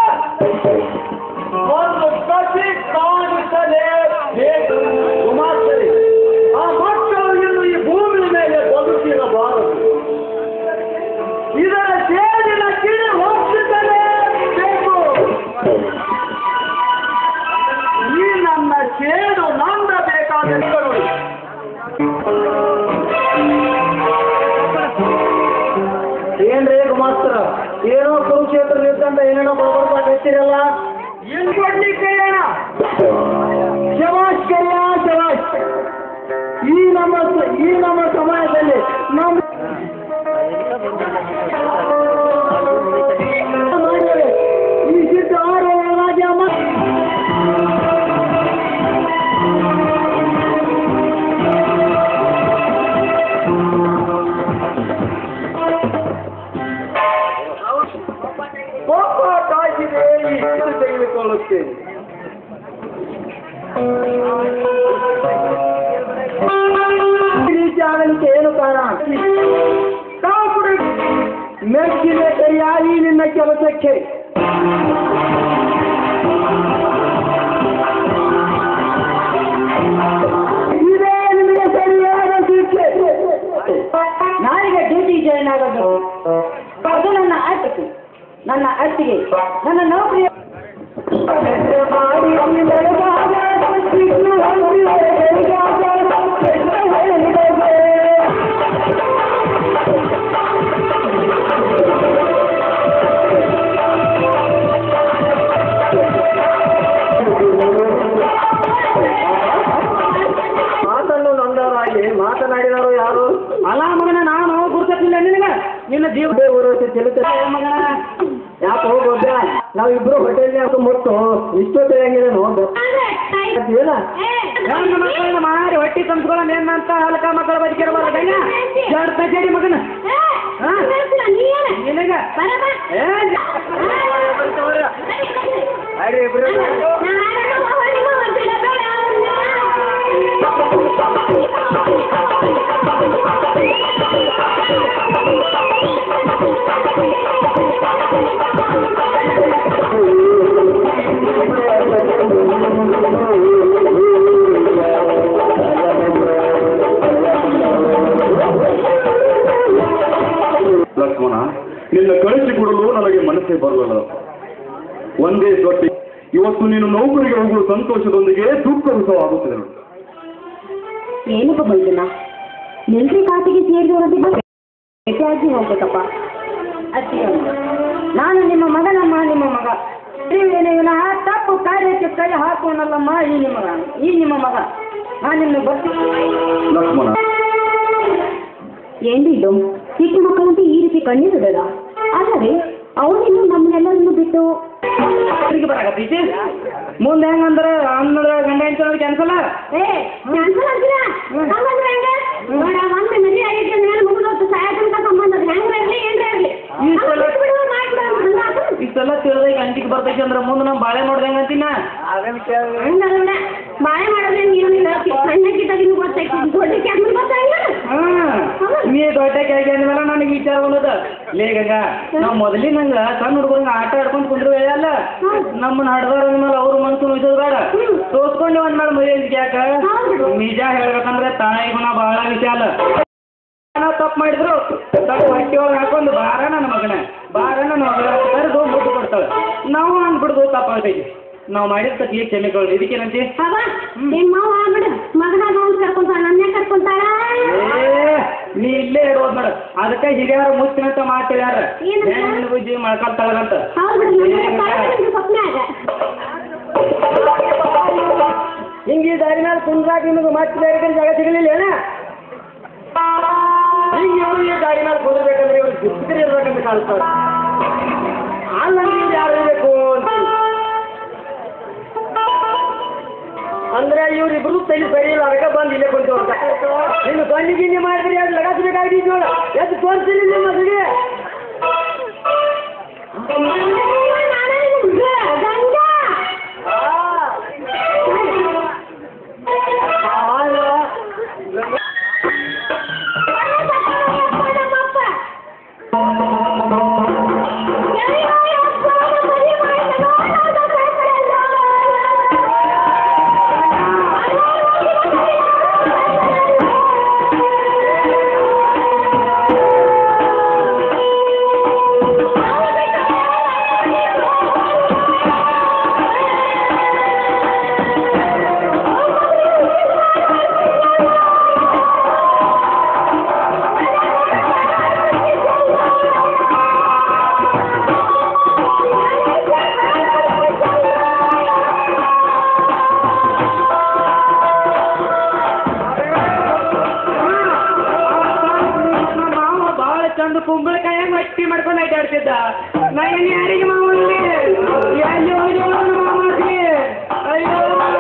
ಒಂದು ಕಸಿ ಕಾಣಿಸಲೇ ಬೇಕು ಕುಮಾರ್ತರಿ ಆ ಮಕ್ಕಳು ಇನ್ನು ಈ ಭೂಮಿ ಮೇಲೆ ಬದುಕಿರಬಾರದು ಇದರ ಸೇರಿನ ಕಿಡಿ ಹೋಗ್ತಿದ್ದಲೇ ಬೇಕು ಈ ನನ್ನ ಸೇಡು ನಂದ ಬೇಕಾದ ಏನ್ರಿ ಗುಮಾಸ್ತರ ಏನೋ ಕುರುಕ್ಷೇತ್ರ ನಿಂತಂತ ಏನೇನೋ ಬಡಬಡ್ತಾ ಕಚ್ಚಿರಲ್ಲ ಏನ್ ಕೊಡ್ಲಿಕ್ಕೆ ಏನ ಶವಾಶ್ ಕಯ್ಯ ಶವಾಶ್ ಈ ನಮ್ಮ ಈ ನಮ್ಮ ಸಮಾಜದಲ್ಲಿ ನಮ್ಮ ಈ ಸಿಟ್ಟು ಆರು ರಾಜ್ಯ ಕಾಯ್ದಿದೆ ಈ ಸಿಟ್ಟು ತೆಗೆದುಕೊಳ್ಳುತ್ತೇನೆ ಈ ರೀತಿ ಆಗಲಿಕ್ಕೆ ಏನು ಕಾರಣ ತಾವು ಕೂಡ ಮೆಚ್ಚಿನ ಕೈಯ ಈ ನಿನ್ನ ಕೆಲಸಕ್ಕೆ ಇದೇ ನಿಮಗೆ ಸರಿಯಾದ ಶಿಕ್ಷೆ ನಾಳೆಗೆ ಡ್ಯೂಟಿ ಜಾಯಿನ್ ಆಗೋದು ಅದು ನನ್ನ ಆಟಕ್ಕೆ ನನ್ನ ಅತ್ತಿಗೆ ನನ್ನ ನೌಕರಿ ಮಾತನ್ನು ನೊಂದವರಾಗಿ ಮಾತನಾಡಿದವರು ಯಾರು ಅಲ್ಲ ಮಗನ ನಾನು ಗುರುತಿಲ್ಲ ನಿನಗ ನಿನ್ನ ಜೀವ ಇದೇ ಊರೊತ್ತಿ ತಿಳಿತದೆ ಮಗನ ಯಾಕೆ ಹೋಗೋದ ನಾವಿಬ್ರು ಹೋಟೆಲ್ ಮುಟ್ಟು ಇಷ್ಟೊತ್ತು ಹೆಂಗಿದೆ ನೋಡು ಏನ ಹೆಣ್ಣು ಮಕ್ಕಳನ್ನ ಮಾರಿ ಹೊಟ್ಟಿ ತಂದ್ಕೊಳ್ಳೋಣ ಏನಂತ ಹಲಕ ಮಕ್ಕಳ ಬದುಕಿರಬಾರ್ದು ಗಂಗ ಜಡ್ ಕಚೇರಿ ಮಗನ ನಿನಗ ಏ ಅರೆ ಇಬ್ರು ಲಕ್ಷ್ಮಣ ನಿನ್ನ ಕಳಿಸಿಕೊಡಲು ನನಗೆ ಮನಸ್ಸೇ ಬರಲಿಲ್ಲ ಒಂದೇ ತೊಟ್ಟಿ ಇವತ್ತು ನೀನು ನೌಕರಿಗೆ ಹೋಗುವ ಸಂತೋಷದೊಂದಿಗೆ ದುಃಖವು ಸಹ ಆಗುತ್ತಿದೆ ನೋಡು. ಏನಪ್ಪ ಬೈದನ ಮಿಲ್ಟ್ರಿ ಖಾತೆಗೆ ಸೇರಿದವರಂತೆ ಭೇಟಿಯಾಗಿ ಹೋಗ್ಬೇಕಪ್ಪ ಅತ್ತಿಗೆ ನಾನು ನಿಮ್ಮ ಮಗನಮ್ಮ ನಿಮ್ಮ ಮಗ ಇವನ ತಪ್ಪು ಕಾರ್ಯಕ್ಕೆ ಕೈ ಹಾಕೋನಲ್ಲಮ್ಮ ಈ ನಿಮ್ಮ ಮಗ ಈ ನಿಮ್ಮ ಮಗ ನಾನು ನಿನ್ನ ಬರ್ತೀನಿ ಲಕ್ಷ್ಮಣ ಏನ್ರಿ ಇದು ಚಿಕ್ಕ ಮಕ್ಕಳಂತೆ ಈ ರೀತಿ ಕಣ್ಣೀರಿಡದ ಆದರೆ ಅವನಿನ್ನು ನಮ್ಮನ್ನೆಲ್ಲರನ್ನು ಬಿಟ್ಟು ತಿರುಗಿ ಬರಾಕತ್ತೈತಿ ಮುಂದೆ ಹೆಂಗಂದ್ರೆ ಅಂದ್ರೆ ಗಂಡ ಹೆಂಡತಿ ಕ್ಯಾನ್ಸಲ್ ಏ ಕ್ಯಾನ್ಸಲ್ ಆಗ್ತೀರಾ ಹಂಗಂದ್ರೆ ಹೆಂಗೆ ನೋಡ ಒಂದು ಮದುವೆ ಆಗೈತೆ ಅಂದ್ರೆ ಮುಗಿದೋತು ಸಾಯತನಕ ಸಂಬಂಧ ಅದು ಹೆಂಗ್ರ ಇರ್ಲಿ ಏನ್ರ ಇರ್ಲಿ ಈ ಸಲ- ಹಂಗ್ ಬಿಟ್ಬಿಡು, ಮಾಡ್ಬಿಡು, ಹಂಗಾತು. ಇಷ್ಟೆಲ್ಲ ತಿಳಿದ ಗಂಟಿಗೆ ಬರ್ತೈತಿ ಅಂದ್ರೆ ಮುಂದೆ ನಾವು ಬಾಳೆ ನೋಡ್ದೆ ಹೆಂಗಂತೀನ ಹಂಗಲ್ಲ ಬಾಳೆ ಮಾಡೋದ್ರೆ ನೀನು ಸಣ್ಣಕ್ಕಿದ್ದಾಗ ನಿಮ್ಗೆ ಗೊತ್ತೈತಿ ದೊಡ್ಡ ಕ್ಯಾಮ್ರ ಗೊತ್ತಾಗಿಲ್ಲ ಹ್ಮ್ ನೀ ದೊಡ್ಡ ಕೆಳಗೆ ಅಂದ್ಮೇಲೆ ನನಗೆ ವಿಚಾರ ಬಂದದ ಲೇ ಗಂಗ ನಾವು ಮೊದಲಿನಂಗ ಸಣ್ಣ ಹುಡುಗರಂಗ ಆಟ ಆಡ್ಕೊಂಡ್ ಕುಂದ್ರು ಅಲ್ಲ ನಮ್ಮನ್ನ ಹಡ್ದಾರ ಅಂದ್ಮೇಲೆ ಅವ್ರ ಮನ್ಸು ಉಳಿಸೋದು ಬೇಡ ತೋರ್ಸ್ಕೊಂಡು ಒಂದ್ ಮಾಡಿ ಮದುವೆ ಯಾಕ ನಿಜ ಹೇಳ್ಬೇಕಂದ್ರೆ ತಾಯಿ ಗುಣ ಬಹಳ ವಿಶಾಲ ನಾವು ತಪ್ಪು ಮಾಡಿದ್ರು ತಪ್ಪು ಹೊಟ್ಟೆ ಒಳಗೆ ಹಾಕೊಂಡು ಬಾರ ನನ್ನ ಮಗನ ಬಾರ ನನ್ನ ಮಗನ ಕರೆದು ಮುದ್ದು ಕೊಡ್ತಾಳೆ ನಾವು ಅನ್ಬಿಡ್ದು ತಪ್ಪಾಗ್ತೈತಿ ನಾವು ಮಾಡಿದ ತಪ್ಪಿಗೆ ಕ್ಷಮೆಗಳು ಇದಕ್ಕೇನಂತಿ ಅವ ನಿನ್ ಮಾವ ಆಗ್ಬಿಡು ಮಗನ ಗೌನ್ ಕರ್ಕೊಂತಾಳ ನನ್ನೇ ಕರ್ಕೊಂತಾಳ ಏ, ನೀ ಇಲ್ಲೇ ಇರೋದ್ ನೋಡ ಅದಕ್ಕೆ ಹಿರಿಯರು ಮುಚ್ಚಿನಂತ ಮಾತು ಹೇಳ್ಯಾರ ಏನು? ಹೆಣ್ಣು ಬುಜ್ಜಿ ಮೊಳ್ಕೊಳ್ತಾಳಂತ ಹೌದು ಬಿಡು ನನ್ಗೆ ಗೊತ್ತಾಗಲ್ಲ, ನಿಮ್ಗೆ ಸ್ವಪ್ನ ಆಗ ಹಿಂಗೆ ಈ ದಾರಿ ಮೇಲೆ ಕುಂದ್ರಾಗ ನಿಮಗೆ ಮತ್ತೆ ಬೇರೆ ಕಡೆ ಜಾಗ ಸಿಗಲಿಲ್ಲ ಏನ ಹಿಂಗೆ ಇವರು ಈ ದಾರಿ ಮೇಲೆ ಕುಂದ್ರಬೇಕಂದ್ರೆ ಇವ್ರು ಬಿಸ್ಕಿರಿ ಇರ್ಬೇಕಂತ ಕಾಣಿಸ್ತಾರೆ ಅಲ್ಲ ನೀವು ಯಾರು ಇರಬೇಕು ಅಂತ ಅಂದ್ರೆ ಇವ್ರಿಬ್ರು ತಲೆ ಸರಿ ಇಲ್ಲ ಅದಕ್ಕೆ ಬಂದು ಇಲ್ಲೇ ಕುಂತು ಅಂತ ನೀನು ಕಣ್ಣಿ ಗಿಣ್ಣಿ ಮಾಡಿದ್ರಿ ಅದು ಲಗಾಸ್ಬೇಕಾಗಿದ್ದು ನೋಡ ಎದ್ದು ತೋರಿಸಿಲ್ಲ ನಿಮ್ಮ ಮದುವೆ ಮಾವ ಬಹಳ ಚಂದ ಕುಂಬಳಕಾಯ ಮಟ್ಟಿ ಮಾಡ್ಕೊಂಡು ಅಡ್ಡಾಡ್ತಿದ್ದ ನಾ ಏನು ಯಾರಿಗೆ ಮಾವ ಅಂದೆ? ಎಲ್ಲಿ ಹೋಗ್ಲಿ ಅವ್ನು ಮಾವ ಅಂದೆ? ಅಯ್ಯೋ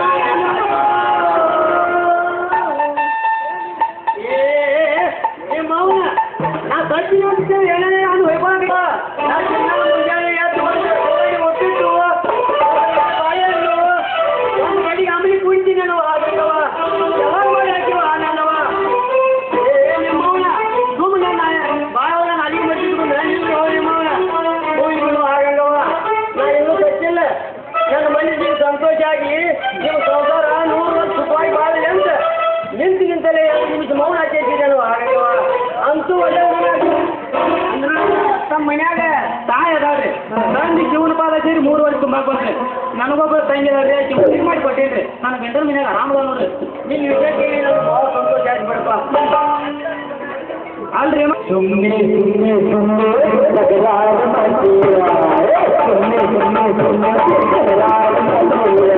ಏ, ಏ, ಏ ಮಾವ ನಾ ಬರ್ತಿ ಅಂತ ಏನೇ ಅದು ಹೋಗ್ಬಾರ್ದು ನಾ ಚಿನ್ನ ಮುಂಜಾನೆ ಎದ್ದು ಬಂದು ಹೋಗಿ ಒಪ್ಪಿಟ್ಟು ಬಾಳೆಹಣ್ಣು ಒಂದು ಗಡಿ ಆಮೇಲೆ ಕುಡಿತೀನಿ ನಾನು ಅದಕ್ಕವ ಯಾವಾಗ ಮಾಡಿ ಹಾಕಿವ ನನ್ನವ ಏ ನಿಮ್ಮವನ ಸುಮ್ಮನೆ ಬಾಳವನ ಅಡಿಗೆ ಮಟ್ಟಿಟ್ಕೊಂಡು ನಿಂತು ಹೋಗಿ ನಿಮ್ಮವನ ಹೋಗಿ ಬಿಡು ಆಗಂಗವ ನಾ ಇನ್ನೂ ಕಚ್ಚಿಲ್ಲ ನನ್ನ ಮನಸ್ಸಿಗೆ ಸಂತೋಷ ಆಗಿ ನೀವು ಸಂಸಾರ ನೂರು ವರ್ಷ ಸುಖವಾಗಿ ಬಾಳಲಿ ಅಂತ ನಿಂತಿಗಿಂತಲೇ ಎರಡು ನಿಮಿಷ ಮೌನ ಹಚ್ಚಿದ್ದಾನು ಆಗಂಗವ ಅಂತೂ ಒಳ್ಳೆ ತಮ್ಮ ಮನ್ಯಾಗ ತಾಯಿ ಅದಾವ್ರಿ ನಂದು ಜೀವನ ಪಾದ ಸೇರಿ ಮೂರು ವರ್ಷ ತುಂಬಾಕ್ ಬಂದ್ರಿ ನನಗೊಬ್ಬ ತಂಗಿ ಅದಾವ್ರಿ ಆಕಿ ಮದುವೆ ಮಾಡಿ ಕೊಟ್ಟೇನ್ರಿ ನನ್ನ ಗಂಡನ ಮನ್ಯಾಗ ಆರಾಮದ ನೋಡ್ರಿ ನಿನ್ನ ವಿಷಯ ಕೇಳಿ ನನಗೆ ಭಾಳ ಸಂತೋಷ ಆಯ್ತು ಬಿಡಪ್ಪ ಅಲ್ರಿ ಮ- ಸುಮ್ಮನೆ ಸುಮ್ಮನೆ ಸುಮ್ಮನೆ ತಕರಾರು ಮಾಡ್ತೀಯ ಸುಮ್ಮನೆ ಸುಮ್ಮನೆ ಸುಮ್ಮನೆ ತಕರಾರು ಮಾಡ್ತೀಯ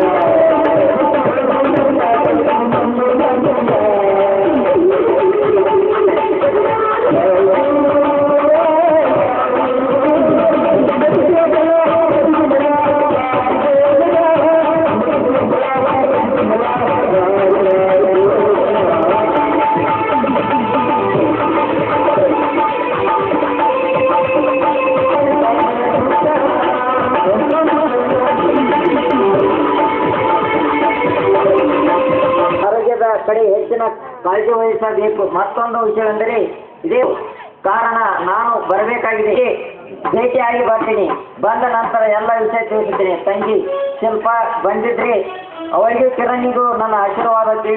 ಆರೋಗ್ಯದ ಕಡೆ ಹೆಚ್ಚಿನ ಕಾಳಜಿ ವಹಿಸಬೇಕು ಮತ್ತೊಂದು ವಿಷಯವೆಂದರೆ ಇದೇ ಕಾರಣ ನಾನು ಬರಬೇಕಾಗಿದೆ ಭೇಟಿಯಾಗಿ ಬರ್ತೀನಿ ಬಂದ ನಂತರ ಎಲ್ಲ ವಿಷಯ ತಿಳಿಸುತ್ತೇನೆ ತಂಗಿ ಶಿಲ್ಪ ಬಂದಿದ್ರೆ ಅವಳಿಗೂ ಕಿರಣಿಗೂ ನನ್ನ ಆಶೀರ್ವಾದ ತಿಳಿ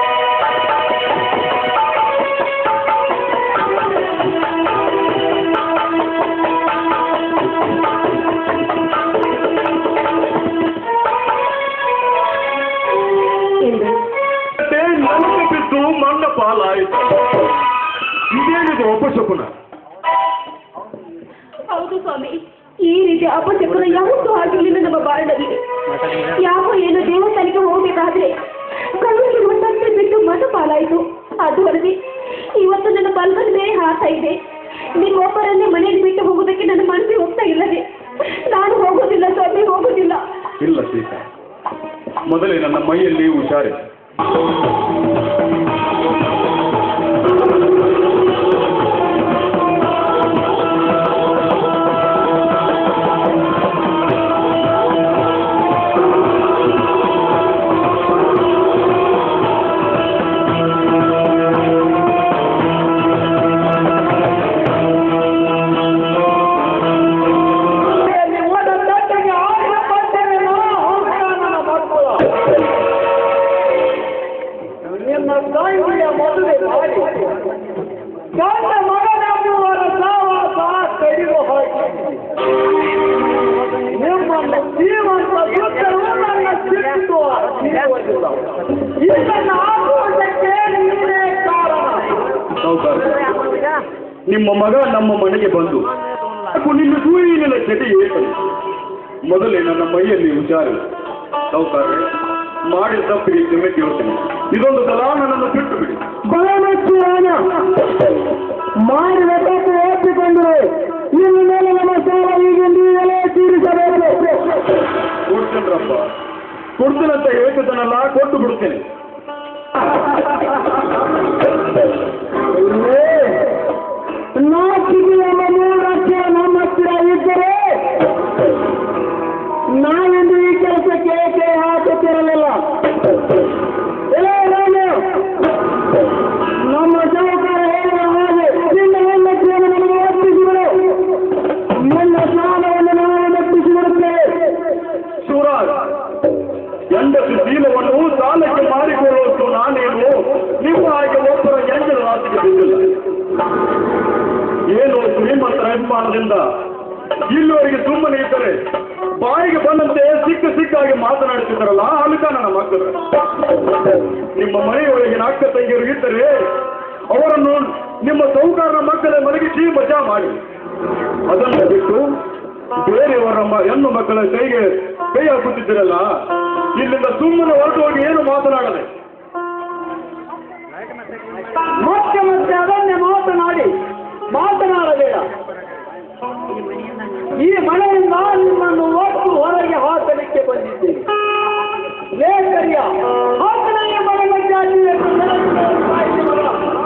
ಎಂದು ಮತ್ತೆ ನನಗೆ ಬಿದ್ದು ಮಣ್ಣ ಪಾಲಾಯಿತು ಇದೇನಿದು ಅಪಶಕುನ ಹೌದು ಸ್ವಾಮಿ ಈ ರೀತಿ ಅಪಚಕ್ರ ಯಾವತ್ತೂ ಆಗಿರಲಿಲ್ಲ ನಮ್ಮ ಬಾಳದಲ್ಲಿ ಯಾವ ಏನು ದೇವಸ್ಥಾನಕ್ಕೆ ಹೋಗ್ಬೇಕಾದ್ರೆ ಕಣ್ಣುಗಿರುವ ತಂದೆ ಬಿಟ್ಟು ಮತ ಪಾಲಾಯಿತು ಅದುವರೆಗೆ ಇವತ್ತು ನನ್ನ ಬಲ್ಗದ ಮೇಲೆ ಹಾತ ಇದೆ ನಿಮ್ಮೊಬ್ಬರನ್ನೇ ಮನೆಯಲ್ಲಿ ಬಿಟ್ಟು ಹೋಗೋದಕ್ಕೆ ನನ್ನ ಮನಸ್ಸಿಗೆ ಹೋಗ್ತಾ ಇಲ್ಲದೆ ನಾನು ಹೋಗೋದಿಲ್ಲ ಸ್ವಾಮಿ ಹೋಗೋದಿಲ್ಲ ಇಲ್ಲ ಸೀತಾ ಮೊದಲೇ ನನ್ನ ಮೈಯಲ್ಲಿ ಹುಷಾರಿದೆ ನಿಮ್ಮ ತಾಯಿಯ ಮದುವೆ ಮಾಡಿ ಗಂಡ ಮಗನಾಗುವವರ ಸಾವಾಸ ಕಡಿದು ಹೋಯ್ತು ನಿಮ್ಮನ್ನು ಜೀವಂತ ಸುತ್ತಲೂ ನನ್ನ ಸಿಟ್ಟು ತೀರುವುದಿಲ್ಲ ಇದನ್ನು ಆಗುವುದಕ್ಕೆ ನೀನೇ ಕಾರಣ ಸಾವುಕಾರ ನಿಮ್ಮ ಮಗ ನಮ್ಮ ಮನೆಗೆ ಬಂದು ಯಾಕೋ ನಿನ್ನ ಸೂಯಿನ ಚಟಿ ಏಟು ಮೊದಲೇ ನನ್ನ ಮೈಯಲ್ಲಿ ಹುಷಾರಿಲ್ಲ ಸಾವುಕಾರ ಮಾಡಿದ ತಪ್ಪಿಗೆ ಕ್ಷಮೆ ಕೇಳ್ತೇನೆ ಇದೊಂದು ಸಲ ನನ್ನನ್ನು ಬಿಟ್ಟು ಬಿಡಿ ಮಾಡಿದ ತಪ್ಪು ಒಪ್ಪಿಕೊಂಡರೆ ಇನ್ನು ಮೇಲೆ ನಮ್ಮ ಸಾಲ ಈಗ ನೀವೇ ತೀರಿಸಬೇಕು ಕೊಡ್ತೇನ್ರಪ್ಪ ಕೊಡ್ತೀನಂತ ಹೇಳ್ತಿದ್ದಾನಲ್ಲ ಕೊಟ್ಟು ಬಿಡ್ತೇನೆ ನಾಲ್ಕಿಗೆ ಎಂಬ ಮೂರು ಲಕ್ಷ ನಮ್ಮ ಹತ್ತಿರ ಇದ್ದರೆ ನಾವೆಂದು ಈ ಕೆಲಸಕ್ಕೆ ಕೈ ಹಾಕುತ್ತಿರಲಿಲ್ಲ ಎಲೇ ರಾಮು, ನಮ್ಮ ಸಹಕಾರ ಹೇಳುವ ಹಾಗೆ ನಿನ್ನ ಹೆಣ್ಣಕ್ಕಿಯನ್ನು ನಮಗೆ ಒಪ್ಪಿಸಿಬಿಡು ನಿನ್ನ ಸಾಲವನ್ನು ನಾವು ಒಪ್ಪಿಸಿಬಿಡುತ್ತೇವೆ ಶಿವರಾಜ್ ಗಂಡಸು ಶೀಲವನ್ನು ಸಾಲಕ್ಕೆ ಮಾರಿಕೊಳ್ಳುವಷ್ಟು ನಾನೇನು ನಿಮ್ಮ ಹಾಗೆ ಒಬ್ಬರ ಎಂಜಲ ರಾತಿಗೆ ಬಿದ್ದಿಲ್ಲ ಏನು ಶ್ರೀಮಂತರ ಅಭಿಮಾನದಿಂದ ಇಲ್ಲಿವರೆಗೆ ಸುಮ್ಮನೆ ಇದ್ದರೆ ಬಾಯಿಗೆ ಬಂದಂತೆ ಸಿಕ್ಕ ಸಿಕ್ಕಾಗಿ ಮಾತನಾಡುತ್ತಿದ್ದಾರಲ್ಲ ಅಲ್ಕ ನನ್ನ ಮಕ್ಕಳು ನಿಮ್ಮ ಮನೆಯೊಳಗಿನ ಅಕ್ಕ ತಂಗಿಯರು ಇದ್ದರೆ ಅವರನ್ನು ನಿಮ್ಮ ಸೌಕಾರನ ಮಕ್ಕಳ ಮಲಗಿಸಿ ಮಜಾ ಮಾಡಿ ಅದನ್ನು ಬಿಟ್ಟು ಬೇರೆಯವರ ಮ- ಹೆಣ್ಣು ಮಕ್ಕಳ ಕೈಗೆ ಕೈ ಹಾಕುತ್ತಿದ್ದೀರಲ್ಲ ಇಲ್ಲಿಂದ ಸುಮ್ಮನೆ ಹೊರಟು ಹೋಗಿ ಏನು ಮಾತನಾಡದೆ ಮತ್ತೆ ಮತ್ತೆ ಅದನ್ನೇ ಮಾತನಾಡಿ ಮಾತನಾಡಬೇಡ ಈ ಮನೆಯಿಂದ ನಿಮ್ಮನ್ನು ಒಟ್ಟು ಹೊರಗೆ ಹಾಕಲಿಕ್ಕೆ ಬಂದಿದ್ದೇನೆ ಲೇಖರ್ಯ ಹಾಕನೆಯ ಮನೆಯ ಜಾತಿಯನ್ನು ನೆಲಕ್ಕೆ ಸಾಯಿಸಿ ಮಗ.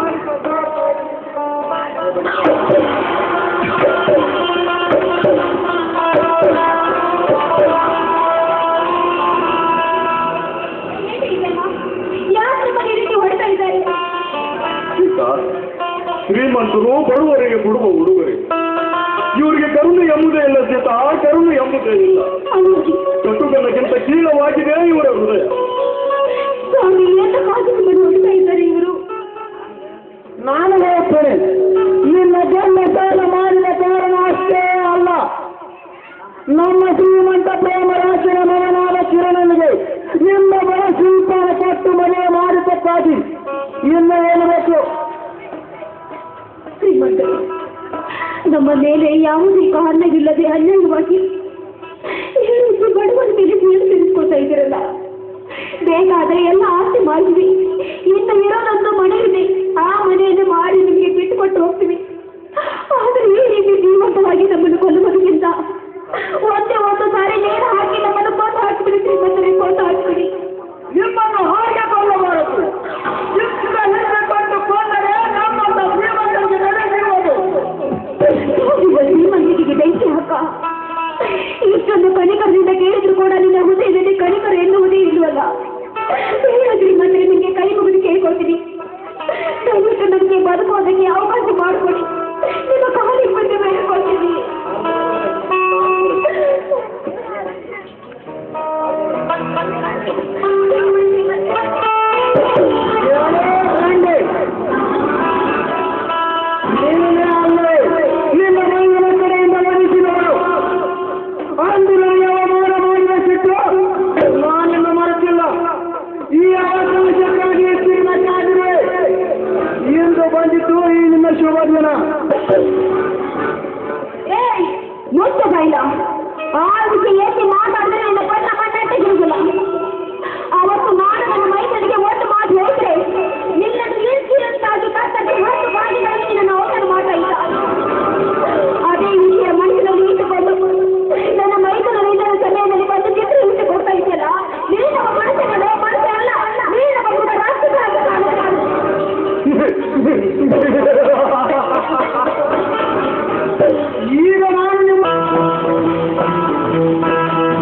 ಯಾಕೆ ಈ ರೀತಿ ಹೊಡ್ತಾ ಇದ್ದಾರೆ ಸೀತಾ, ಶ್ರೀಮಂತರು ಬಡವರಿಗೆ ಕೊಡುವ ಉಡುಗೊರೆ ಇವರಿಗೆ ಕರುಣೆ ಎಂಬುದೇ ಇಲ್ಲ ಸೀತಾ ಕರುಣೆ ಎಂಬುದೇ ಇಲ್ಲ ಹೌದು ಕಟುಕನಕ್ಕಿಂತ ಕೀಳವಾಗಿದೆ ಇವರ ಹೃದಯ ಸ್ವಾಮಿ ಏನು ಮಾತುಗಳು ಹೊಡ್ತಾ ಇದ್ದಾರೆ ಇವರು ನಾನು ಹೇಳ್ತೇನೆ ನಿನ್ನ ಜನ್ಮ ಸಾಲ ಮಾಡಿದ ಕಾರಣ ಅಷ್ಟೇ ಅಲ್ಲ ನಮ್ಮ ಶ್ರೀಮಂತ ಪ್ರೇಮ ರಾಶಿಯ ಮಗನಾದ ಕಿರಣನಿಗೆ ನಿಮ್ಮ ಬಡ ಸ್ವೀಕಾರ ಕೊಟ್ಟು ಮದುವೆ ಮಾಡಿದ್ದಕ್ಕಾಗಿ ಇನ್ನು ಏನು ಬೇಕು ಶ್ರೀಮಂತರು ನಮ್ಮ ಮೇಲೆ ಯಾವುದೇ ಕಾರಣವಿಲ್ಲದೆ ಅನ್ಯಾಯವಾಗಿ ಹೇಳುವುದು ಬಡವರ ಮೇಲೆ ಬೀಳು ತಿಳಿಸ್ಕೊತಾ ಇದ್ದೀರಲ್ಲ ಬೇಕಾದ್ರೆ ಎಲ್ಲ ಆಸ್ತಿ ಮಾಡಿದ್ವಿ ಇನ್ನು ಇರೋದೊಂದು ಮನೆ ಇದೆ ಆ ಮನೆಯನ್ನು ಮಾಡಿ ನಿಮಗೆ ಬಿಟ್ಟುಕೊಟ್ಟು ಹೋಗ್ತೀವಿ ಆದರೆ ಈ ರೀತಿ ಜೀವಂತವಾಗಿ ನಮ್ಮನ್ನು ಕೊಲ್ಲುವುದಕ್ಕಿಂತ ಒಂದೇ ಒಂದು ಸಾರಿ ನೇರ ಹಾಕಿ ನಮ್ಮನ್ನು ಕೊಂದು ಹಾಕಿಬಿಡಿ ಶ್ರೀಮಂತರಿಗೆ ಕೊಂದು ಹಾಕಿಬಿಡಿ ನಿಮ್ಮನ್ನು ಹಾಗೆ ಕೊಲ್ಲಬಾರದು ಶಿಕ್ಷಕ ಹಿಂದೆ ಕೊಟ್ಟು ಕೊಂದರೆ ನಮ್ಮಂತ ಶ್ರೀಮಂತರಿಗೆ ನಡೆಸಿರುವುದು ಇವ ಶ್ರೀಮಂತಿಗೆ ಬೆಂಕಿ ಹಾಕ ಇಷ್ಟೊಂದು ಕಣಿಕರದಿಂದ ಕೇಳಿದ್ರು ಕೂಡ ನಿನ್ನ ಹೃದಯದಲ್ಲಿ ಕಣಿಕರ ಎನ್ನುವುದೇ ಇಲ್ವಲ್ಲ ಹೇಳು ಶ್ರೀಮಂತರೆ ನಿಮಗೆ ಕೈ ಮುಗಿದು ಕೇಳ್ಕೊಳ್ತೀನಿ ದಯವಿಟ್ಟು ನನಗೆ ಬದುಕೋದಕ್ಕೆ ಅವಕಾಶ ಮಾಡಿಕೊಡಿ ನಿಮ್ಮ ಕಾಲಿಗೆ ಬಿಟ್ಟು ಬೇಡ್ಕೊಳ್ತೀನಿ ರಂಡಿ. ನೀನೇ ಅಲ್ಲವೇ ನಿಮ್ಮ ಮಂಗಲ ಕಡೆಯಿಂದ ನಡೆಸಿದವರು ಅಂದು ನನಗೆ ಅವಮಾನ ಮಾಡಿದ ಸಿಟ್ಟು ನಾನಿನ್ನು ಮರೆತಿಲ್ಲ ಈ ಅವಕಾಶಕ್ಕಾಗಿ ಶ್ರೀಮಂತಾಗಿರುವೆ ಇಂದು ಬಂದಿತ್ತು ಈ ನಿಮ್ಮ ಶುಭ ದಿನ ಏಯ್ ಮುಚ್ಚ ಬೈಲ ಆ ವಿಷಯ ಎತ್ತಿ ಮಾತಾಡಿದ್ರೆ ನನ್ನ ಬಣ್ಣ ಬಣ್ಣ ತೆಗೆಯುವುದಿಲ್ಲ ಅವತ್ತು ನಾನು ನನ್ನ ಮೈಸೂರಿಗೆ ಒಂದು ಮಾತು ಹೇಳಿದ್ರೆ ನಿನ್ನ ಕೀರ್ತಿಯಂತಾಗಿ ಕತ್ತಕ್ಕೆ ಹತ್ತು ಬಾಗಿಗಳಲ್ಲಿ ನನ್ನ ಅವಸರ ಮಾಡ್ತಾ ಇದ್ದ ಅದೇ ವಿಷಯ ಮನಸ್ಸಿನಲ್ಲಿ ಇಟ್ಟುಕೊಂಡು ನನ್ನ ಮೈಸೂರಿನ ಸಮಯದಲ್ಲಿ ಬಂದು ಚಿತ್ರ ಇಟ್ಟು ಕೊಡ್ತಾ ಇದೆಯಲ್ಲ ನೀನು ನಮ್ಮ ಮನಸ್ಸಿನ ಮನಸ್ಸೇ ಅಲ್ಲ ನೀನು ನಮ್ಮ ಕೂಡ ರಾಷ್ಟ್ರಕ್ಕಾಗಿ ಕಾಣುತ್ತಾರೆ ಈಗ ನಾನು ನಿಮ್ಮ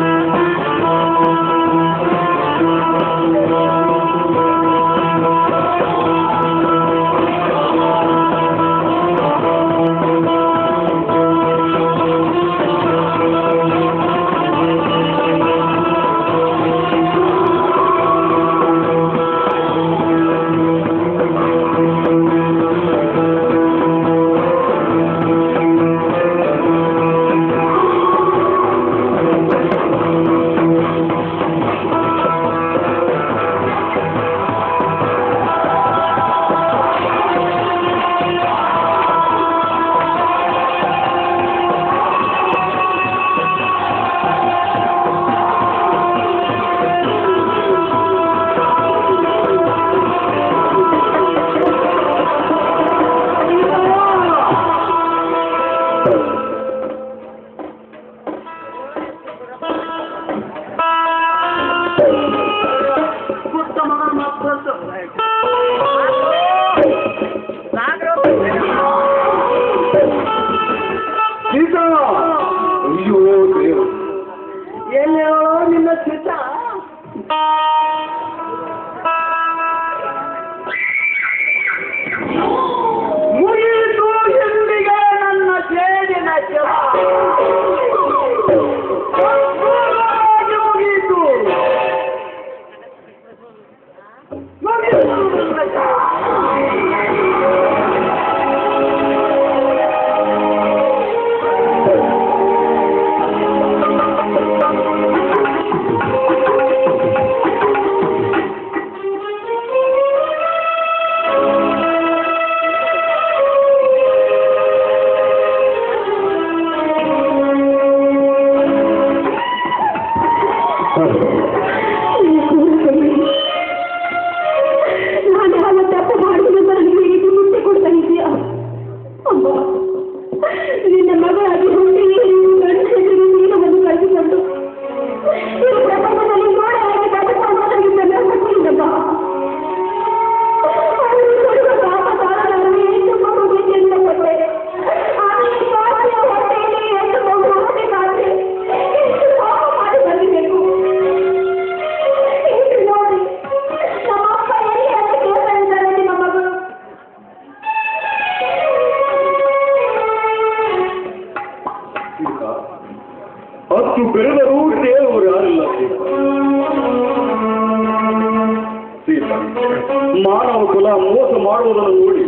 ಮಾನವ ಕುಲ ಮೋಸ ಮಾಡುವುದನ್ನು ನೋಡಿ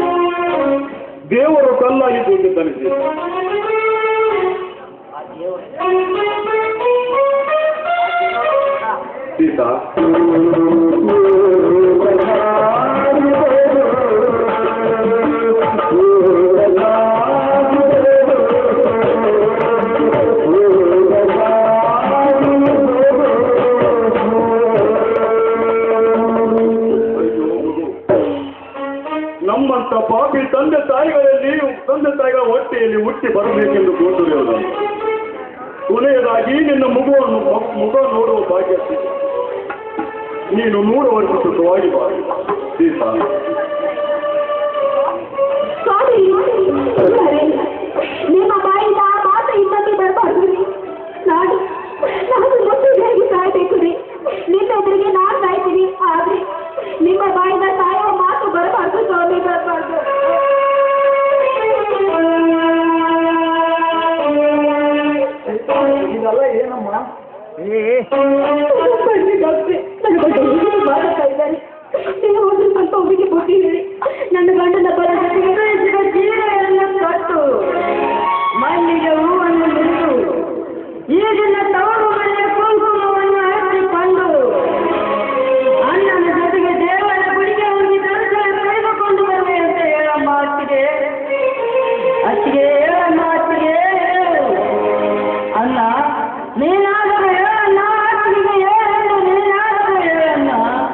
ದೇವರು ಕಲ್ಲಾಗಿದ್ದು ಎಂದು ತನಿಸಿ ಸೀತಾ ಅಯ್ಯೋ ಮಗು. ನಮ್ಮಂತ ಪಾಪಿ ತಂದೆ ತಾಯಿಗಳಲ್ಲಿ ತಂದೆ ತಾಯಿಗಳ ಹೊಟ್ಟೆಯಲ್ಲಿ ಹುಟ್ಟಿ ಬರಬೇಕೆಂದು ಕೋರುವುದು ಕೊನೆಯದಾಗಿ ನಿನ್ನ ಮಗುವನ್ನು ಮ- ಮುಖ ನೋಡುವ ಭಾಗ್ಯ ಸಿಕ್ಕಿತು. ನೀನು ನೂರು ವರ್ಷ ಸುಖವಾಗಿ ಬಾ ಸೀತಾ ಸ್ವಾಮಿ ಅರೆ, ನಿಮ್ಮ ಬಾಯಿಂದ ಆ ಮಾತು ಇನ್ನೊಂದು ಬರಬಾರ್ದು ರೀ. ನಾನು ನಾನು ಮುತ್ತಿಗಾಗಿ ಸಾಯ್ಬೇಕು ರೀ ನಿಮ್ಮ ಎದುರಿಗೆ ನಾನು ಸಾಯ್ತೀನಿ ಆದ್ರೆ ನಿಮ್ಮ ಬಾಯಿಂದ ಸಾಯೋ ಮಾತು ಬರಬಾರ್ದು ಸ್ವಾಮಿ ಬರಬಾರ್ದು ಇದೆಲ್ಲ ಏನಮ್ಮ ಬನ್ನಿ ಡಾಕ್ಟ್ರೆ, ನನ್ನ ಗಂಡ ಹೀಗೆ ಮಾಡ್ತಾ ಇದ್ದಾರೆ. ನೀವು ಒಂದು ಸ್ವಲ್ಪ ಒಮ್ಮಿಗೆ ಬುದ್ಧಿ ಹೇಳಿ ನನ್ನ ಗಂಡನ ಬರ ಬಯಸಿದ ಜೀವನವನ್ನು ಕೊಟ್ಟು ಮಲ್ಲಿಗೆ ಹೂವನ್ನು ಬಿಟ್ಟು ಈಗಿನ ತವರು ಮನೆಯ ಕುಂಕುಮವನ್ನು ಹಚ್ಚಿಕೊಂಡು ಅಣ್ಣನ ಜೊತೆಗೆ ದೇವರ ಗುಡಿಗೆ ಹೋಗಿ ದರ್ಶನ ತೆಗೆದುಕೊಂಡು ಬರುವೆ ಅಂತ ಹೇಳಮ್ಮ ಅತ್ತಿಗೆ ಅತ್ತಿಗೆ ಹೇಳಮ್ಮ ಅತ್ತಿಗೆ ಹೇಳು. ಅಣ್ಣ ನೀನಾದರೂ ಹೇಳಣ್ಣ ಅತ್ತಿಗೆ ಹೇಳು ನೀನಾದರೂ ಹೇಳಣ್ಣ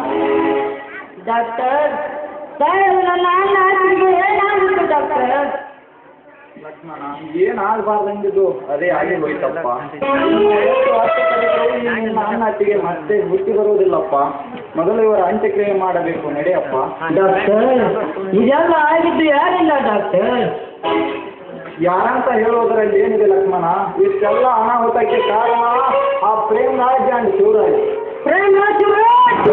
ಡಾಕ್ಟರ್ ಸಾಹೇಬ್ ನನ್ನ ಅಣ್ಣ ಅತ್ತಿಗೆ ಏನಾಗುತ್ತೆ ಡಾಕ್ಟರ್ ಲಕ್ಷ್ಮಣ ಏನಾಗಬಾರ್ದಂಗಿದ್ದು ಅದೇ ಆಗಿ ಹೋಯ್ತಪ್ಪ ಎಷ್ಟು ಹೊತ್ತು ಕಳೆದರೂ ಈ ನಿನ್ನ ಅಣ್ಣ ಅತ್ತಿಗೆ ಮತ್ತೆ ಹುಟ್ಟಿ ಬರುವುದಿಲ್ಲಪ್ಪ ಮೊದಲು ಇವರ ಅಂತ್ಯಕ್ರಿಯೆ ಮಾಡಬೇಕು ನಡೆಯಪ್ಪ ಡಾಕ್ಟರ್ ಇದೆಲ್ಲ ಆಗಿದ್ದು ಯಾರಿಲ್ಲ ಡಾಕ್ಟರ್ ಯಾರಂತ ಹೇಳೋದ್ರಲ್ಲಿ ಏನಿದೆ ಲಕ್ಷ್ಮಣ ಇಷ್ಟೆಲ್ಲ ಅನಾಹುತಕ್ಕೆ ಕಾರಣ ಆ ಪ್ರೇಮ್ ರಾಜ್ ಅಂಡ್ ಶಿವರಾಜ್ ಪ್ರೇಮ ಶಿವರಾಜ್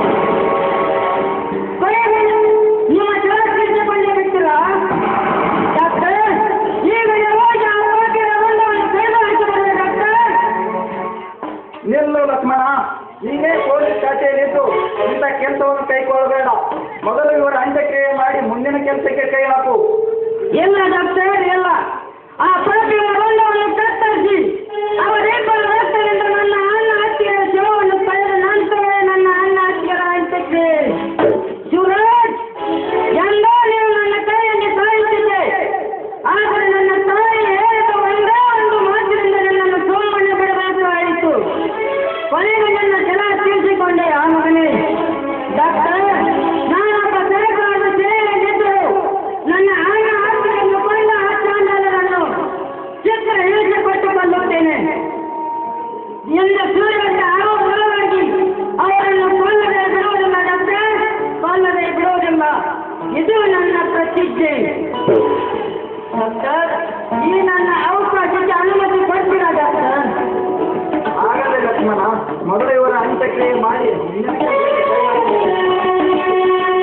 ಕೊನೆಗೆ ನಿಮ್ಮ ಚಲನಚಿತ್ರ ಬಂದು ಬಿಡ್ತೀರಾ ಡಾಕ್ಟರ್ ಈಗ ಹೋಗಿ ಆ ಪಾಪಿಯ ಗಂಡವನ್ನು ಕೈದು ಹಾಕಿಬಾರ ಡಾಕ್ಟರ್ ನಿಲ್ಲು ಲಕ್ಷ್ಮಣ ನೀನೇ ಪೊಲೀಸ್ ಕಚೇರಿದ್ದು ಇಂಥ ಕೆಲಸವನ್ನು ಕೈಗೊಳ್ಳಬೇಡ ಮೊದಲು ಇವರ ಅಂತ್ಯಕ್ರಿಯೆ ಮಾಡಿ ಮುಂದಿನ ಕೆಲಸಕ್ಕೆ ಕೈ ಹಾಕು ಇಲ್ಲ ಡಾಕ್ಟರ್ ಇಲ್ಲ ಆ ಪಾಪಿಯ ಗಂಡವನ್ನು ಕತ್ತರಿಸಿ ಅವರಿಬ್ಬರ ರಕ್ತದಿಂದ ನನ್ನ ಅಣ್ಣ ಹತ್ತಿರ ಶವವನ್ನು ಪಡೆದ ನಂತರವೇ ನನ್ನ ಅಣ್ಣ ಹತ್ತಿರ ಅಂತ್ಯಕ್ಕೆ ಶಿವರಾಜ್ ಎಂದೋ ನೀವು ನನ್ನ ಕೈಯಲ್ಲಿ ಸಾಯುತ್ತಿದ್ದೆ ಆದರೆ ನನ್ನ ತಾಯಿ ಹೇಳಿದ ಒಂದೇ ಒಂದು ಮಾತಿನಿಂದ ನನ್ನನ್ನು ಸುಮ್ಮನೆ ಬಿಡಬೇಕು ಆಯಿತು ಕೊನೆಗೆ ನನ್ನ ಜಲ ತೀರಿಸಿಕೊಂಡೆ ಆ ಮಗನೇ ಡಾಕ್ಟರ್ ನಾನೊಬ್ಬ ಸರಕಾರದ ಸೇವೆಯಲ್ಲಿದ್ದು ನನ್ನ ಅಣ್ಣ ಆಸ್ತಿಯನ್ನು ಕೊಂಡ ಹತ್ತಾಂಡಲರನ್ನು ಚಿತ್ರ ಹಿಂಸೆ ಕೊಟ್ಟುಕೊಳ್ಳುತ್ತೇನೆ ಎಂದು ಸೂರ್ಯವಂತ ಆರೋ ಬಲವಾಗಿ ಅವರನ್ನು ಕೊಲ್ಲದೆ ಬಿಡುವುದಿಲ್ಲ ಡಾಕ್ಟರ್ ಕೊಲ್ಲದೆ ಬಿಡುವುದಿಲ್ಲ ಇದು ನನ್ನ ಪ್ರತಿಜ್ಞೆ ಡಾಕ್ಟರ್ ಈ ನನ್ನ ಅವಕಾಶಕ್ಕೆ ಅನುಮತಿ ಕೊಡ್ತೀರಾ ಡಾಕ್ಟರ್ ಆಗಲೇ ಲಕ್ಷ್ಮಣ ಮೊದಲು ಇವರ ಅಂತ್ಯಕ್ರಿಯೆ ಮಾಡಿ ಮುಂದಿನ ಕೆಲ್ಸಕ್ಕೆ ಕೈ ಹಾಕು.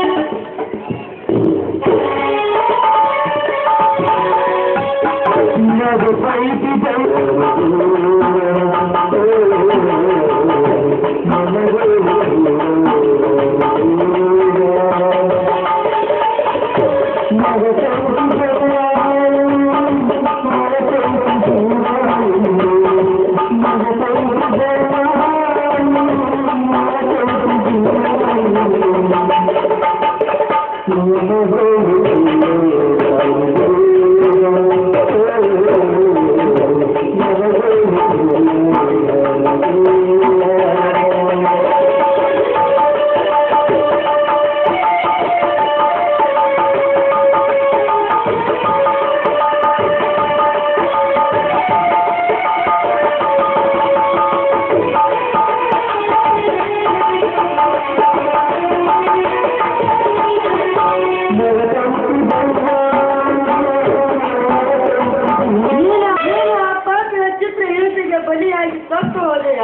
ನೀನು ನೀನು ಆ ಪಾಪಿನ ಚಿತ್ರ ಹಿಂಸೆಗೆ ಬಲಿಯಾಗಿ ಸತ್ತು ಹೋದೆಯಾ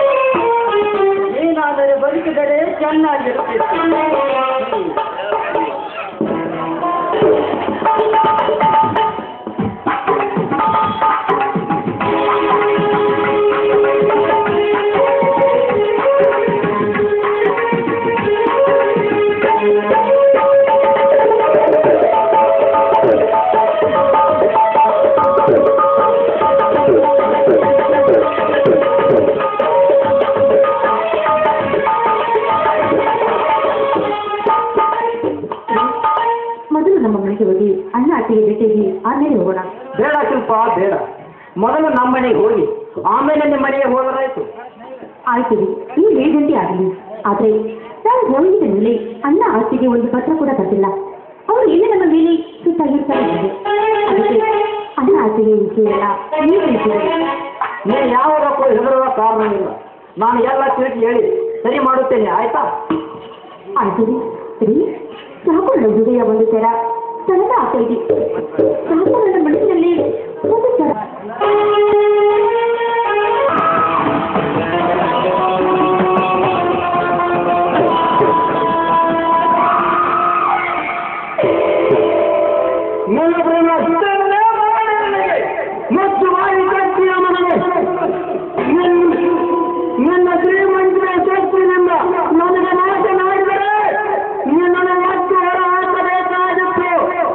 ನೀನಾದರೆ ಬದುಕಿದರೆ ಚೆನ್ನಾಗಿರುತ್ತಿತ್ತು ಆರ್ತಿಗೆ ಜೊತೆಗೆ ಆಮೇಲೆ ಹೋಗೋಣ ಬೇಡ ಶಿಲ್ಪ ಬೇಡ ಮೊದಲು ನಮ್ಮ ಮನೆಗೆ ಹೋಗಿ ಆಮೇಲೆ ನಿಮ್ಮ ಮನೆಗೆ ಹೋದರಾಯ್ತು ಆಯ್ತು ರೀ ಈ ಹೇಳಿದಂತೆ ಆಗಲಿ ಆದ್ರೆ ನಾನು ಹೋಗಿದ ಮೇಲೆ ಅಣ್ಣ ಆಸ್ತಿಗೆ ಒಂದು ಪತ್ರ ಕೂಡ ಬರ್ತಿಲ್ಲ ಅವರು ಇಲ್ಲಿ ನಮ್ಮ ಮೇಲೆ ಸುತ್ತಾಗಿರ್ತಾರೆ ಅದಕ್ಕೆ ಅಣ್ಣ ಆಸ್ತಿಗೆ ವಿಷಯ ನೀವು ತಿಳಿಸಿರಿ ನೀ ಯಾವುದಕ್ಕೂ ಹೆದರುವ ಕಾರಣವಿಲ್ಲ ನಾನು ಎಲ್ಲ ತಿಳಿಸಿ ಹೇಳಿ ಸರಿ ಮಾಡುತ್ತೇನೆ ಆಯ್ತಾ ಆಯ್ತು ರೀ ರೀ ಸಾಕು ನನ್ನ ಹೃದಯ ಒಂದು ತರ ತನಕ ಆಗ್ತಾ ಇದೆ ಸಾಕು ನನ್ನ ಮನಸ್ಸಿನಲ್ಲಿ ಒಂದು ತರ ನನ್ನ ಪ್ರೇಮ ಸುತ್ತಲೇ ಬಾಳೆ ನನಗೆ. ಮತ್ತು ವಾಯು ಶಕ್ತಿಯ ಮನಗೆ ನಿನ್ನ- ನಿನ್ನ ಶ್ರೀಮಂತಿನ ಶಕ್ತಿಯಿಂದ ನನಗೆ ಮಾತನಾಡಿದರೆ ನಿನ್ನನ್ನು ಮತ್ತೆ ಹೊರ ಹಾಕಬೇಕಾಗಿತ್ತು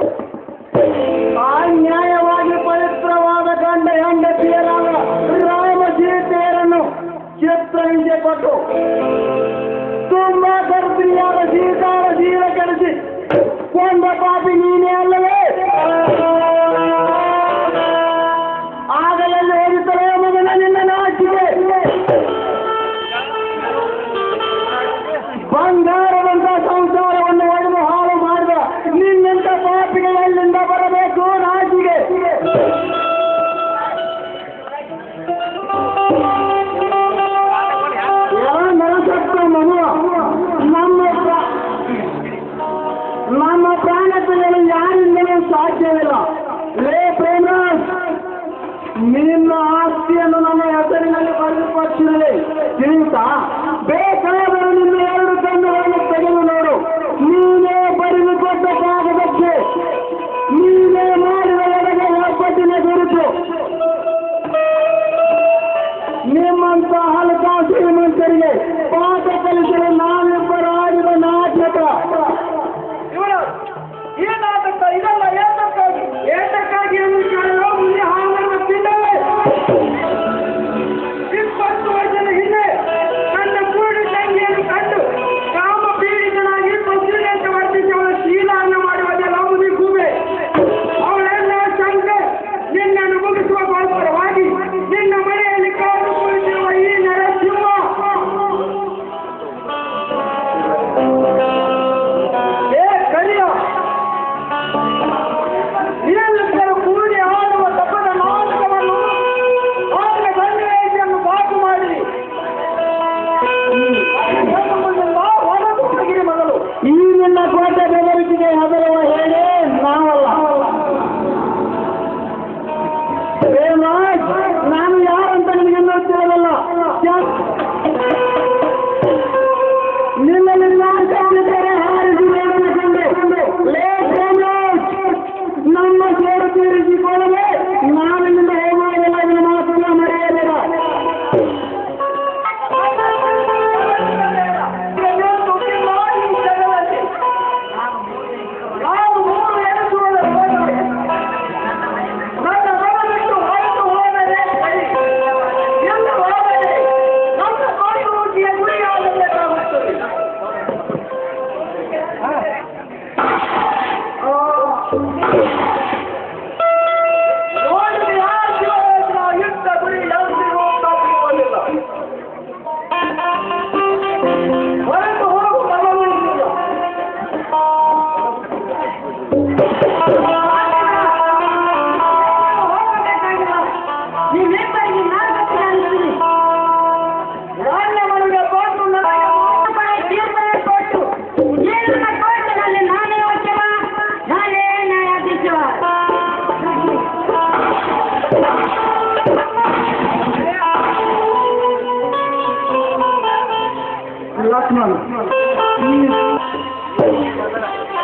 ಆ ನ್ಯಾಯವಾಗಿ ಪವಿತ್ರವಾದ ಗಂಡ ಹೆಂಡತಿಯರಾದ ರಾಮ ಸೀತೆಯರನ್ನು ಚಿತ್ರಹಿಂಸೆ ಕೊಟ್ಟು ತುಂಬಾ ಗರ್ಭಿಣಿಯಾದ ಸೀತಾರ ಜೀವ ಕೆಡಿಸಿ ಕೊಂದ ಪಾಪಿ ನೀನೇ ಅಲ್ಲವೇ ಆಗಲೆಲ್ಲ ಹೋಗುತ್ತಲೇ ಮಗನ ನಿನ್ನ ನಾಚಿಕೆ ಬಂಗಾರದಂತ ಸಂಸಾರವನ್ನು ಒಡೆದು ಹಾಳು ಮಾಡಿದ ನಿನ್ನಂತ ಪಾಪಿಗಳು ಎಲ್ಲಿಂದ ಬರಬೇಕು ನಾಚಿಗೆ ಯಾವ ನರಸತ್ತು ಮನು ನಮ್ಮ ಪ್ರ- ನಮ್ಮ ಪ್ರಾಣತೆಗಳು ಯಾರಿಂದಲೂ ಸಾಧ್ಯವಿಲ್ಲ ಲೇ ಪ್ರೇಮರಾಜ್ ನಿನ್ನ ಆಸ್ತಿಯನ್ನು ನನ್ನ ಹೆಸರಿನಲ್ಲಿ ಬರೆದುಕೊಟ್ಟಿರಲಿ ತಿಳಿಯುತ್ತಾ ಬೇಕಾದರೆ ನಿನ್ನ ಎರಡು ಕಣ್ಣುಗಳನ್ನು ತೆಗೆದು ನೋಡು ನೀನೇ ಬರೆದುಕೊಟ್ಟ ಕಾಗದಕ್ಕೆ ನೀನೇ ಮಾಡಿದ ಎಡಗೆ ಒಬ್ಬಟ್ಟಿನ ಗುರುತು ನಿಮ್ಮಂತ ಹಲಕ ಶ್ರೀಮಂತರಿಗೆ ಪಾಠ ಕಲಿಸಲು ನಾವಿಬ್ಬರಾಗಿದ ನಾಟಕ ಈ ನಾಟಕ ಇದಲ್ಲ ಏತಕ್ಕಾಗಿ ಏತಕ್ಕಾಗಿ ಎಂದು ಕೇಳಲು ಮುಂದೆ ಹಾಗೆ ಇಪ್ಪತ್ತು ವರ್ಷದ ಹಿಂದೆ ನನ್ನ ಪೂರ್ಣ ತಂಗಿಯನ್ನು ಕಂಡು ಕಾಮ ಪೀಡಿತನಾಗಿ ಪಶುಲೇಖ ವರ್ತಿಸಿ ಅವಳ ಶೀಲವನ್ನು ಮಾಡುವುದೆಲ್ಲ ಮುದಿ ಕೂಬೆ ಅವಳೆಲ್ಲ ಶಂಕರ್ ನಿನ್ನನ್ನು ಮುಗಿಸುವ ಗೋಸ್ಕರವಾಗಿ ನಿನ್ನ ಮನೆಯಲ್ಲಿ ಕಾದು ಕುಳಿತಿರುವ ಈ ನರಸಿಂಹ ಏ ಕರಿಯ ನೀವೆಲ್ಲರೂ ಕೂಡಿ ಆಡುವ ತಪ್ಪದ ನಾಟಕವನ್ನು ಆಗ ಸನ್ನಿವೇಶವನ್ನು ಬಾಕು ಮಾಡಿರಿ ಹೊರಗಿರಿ ಮೊದಲು ಈ ನಿನ್ನ ಕೋಟೆ ಬೆದರಿಕೆಗೆ ಹೆದರುವ ಹೇಳಿ ನಾವಲ್ಲ ಪ್ರೇಮರಾಜ್, ನಾನು ಯಾರಂತ ನಿನಗೆ ತಿಳಿದಲ್ಲ ನಿನ್ನಲ್ಲಿ ನಾನು ಕಂಡಿದ್ದರೆ ಹಾರಿಸಿ ಬೇಡಿಕೊಂಡೆ ಲೇ ಪ್ರೇಮರಾಜ್, ನಮ್ಮ ಸೇರು ತೀರಿಸಿಕೊಳ್ಳದೆ ನಾನು ನಿನ್ನ ಹೋಗುವುದಿಲ್ಲ ನಿನ್ನ ಮಾತನ್ನ ಮರೆಯಲಿಲ್ಲ ನಾವು ಮೂರು ಎನಿಸುವುದರ ಹೋದರೆ ನನ್ನ ಮನಸ್ಸು ಹೊರಟು ಹೋದರೆ ಸರಿ. ಎಂದು ಹೋದರೆ ನನ್ನ ಕಾಯುವಿಕೆಯ ಗುರಿಯಾಗಬೇಕಾಗುತ್ತದೆ. ಆ, ನೋಡಿದ್ರೆ ಆ ಶಿವರಾಜನ ಯುದ್ಧ ಗುರಿ ಯಾರಿಗೂ ತಪ್ಪಿಕೊಳ್ಳಿಲ್ಲ. ಹೊರಟು ಹೋಗು ಮನವೊಲಿಸಿಲ್ಲ. ನೀವಿಬ್ಬರಿಗೆ ನಾಲ್ಕು ಅಂತೀರಿ ನನ್ನ ಮನೆಗೆ ಬಂದು ನನಗೆ ತೀರ್ಮಾನ ಕೊಟ್ಟು ಜೀವನ ಕೋರ್ಟಿನಲ್ಲಿ ನಾನೇ ವಕೀಲ ನಾನೇ ನ್ಯಾಯಾಧೀಶ ಲಕ್ಷ್ಮಣ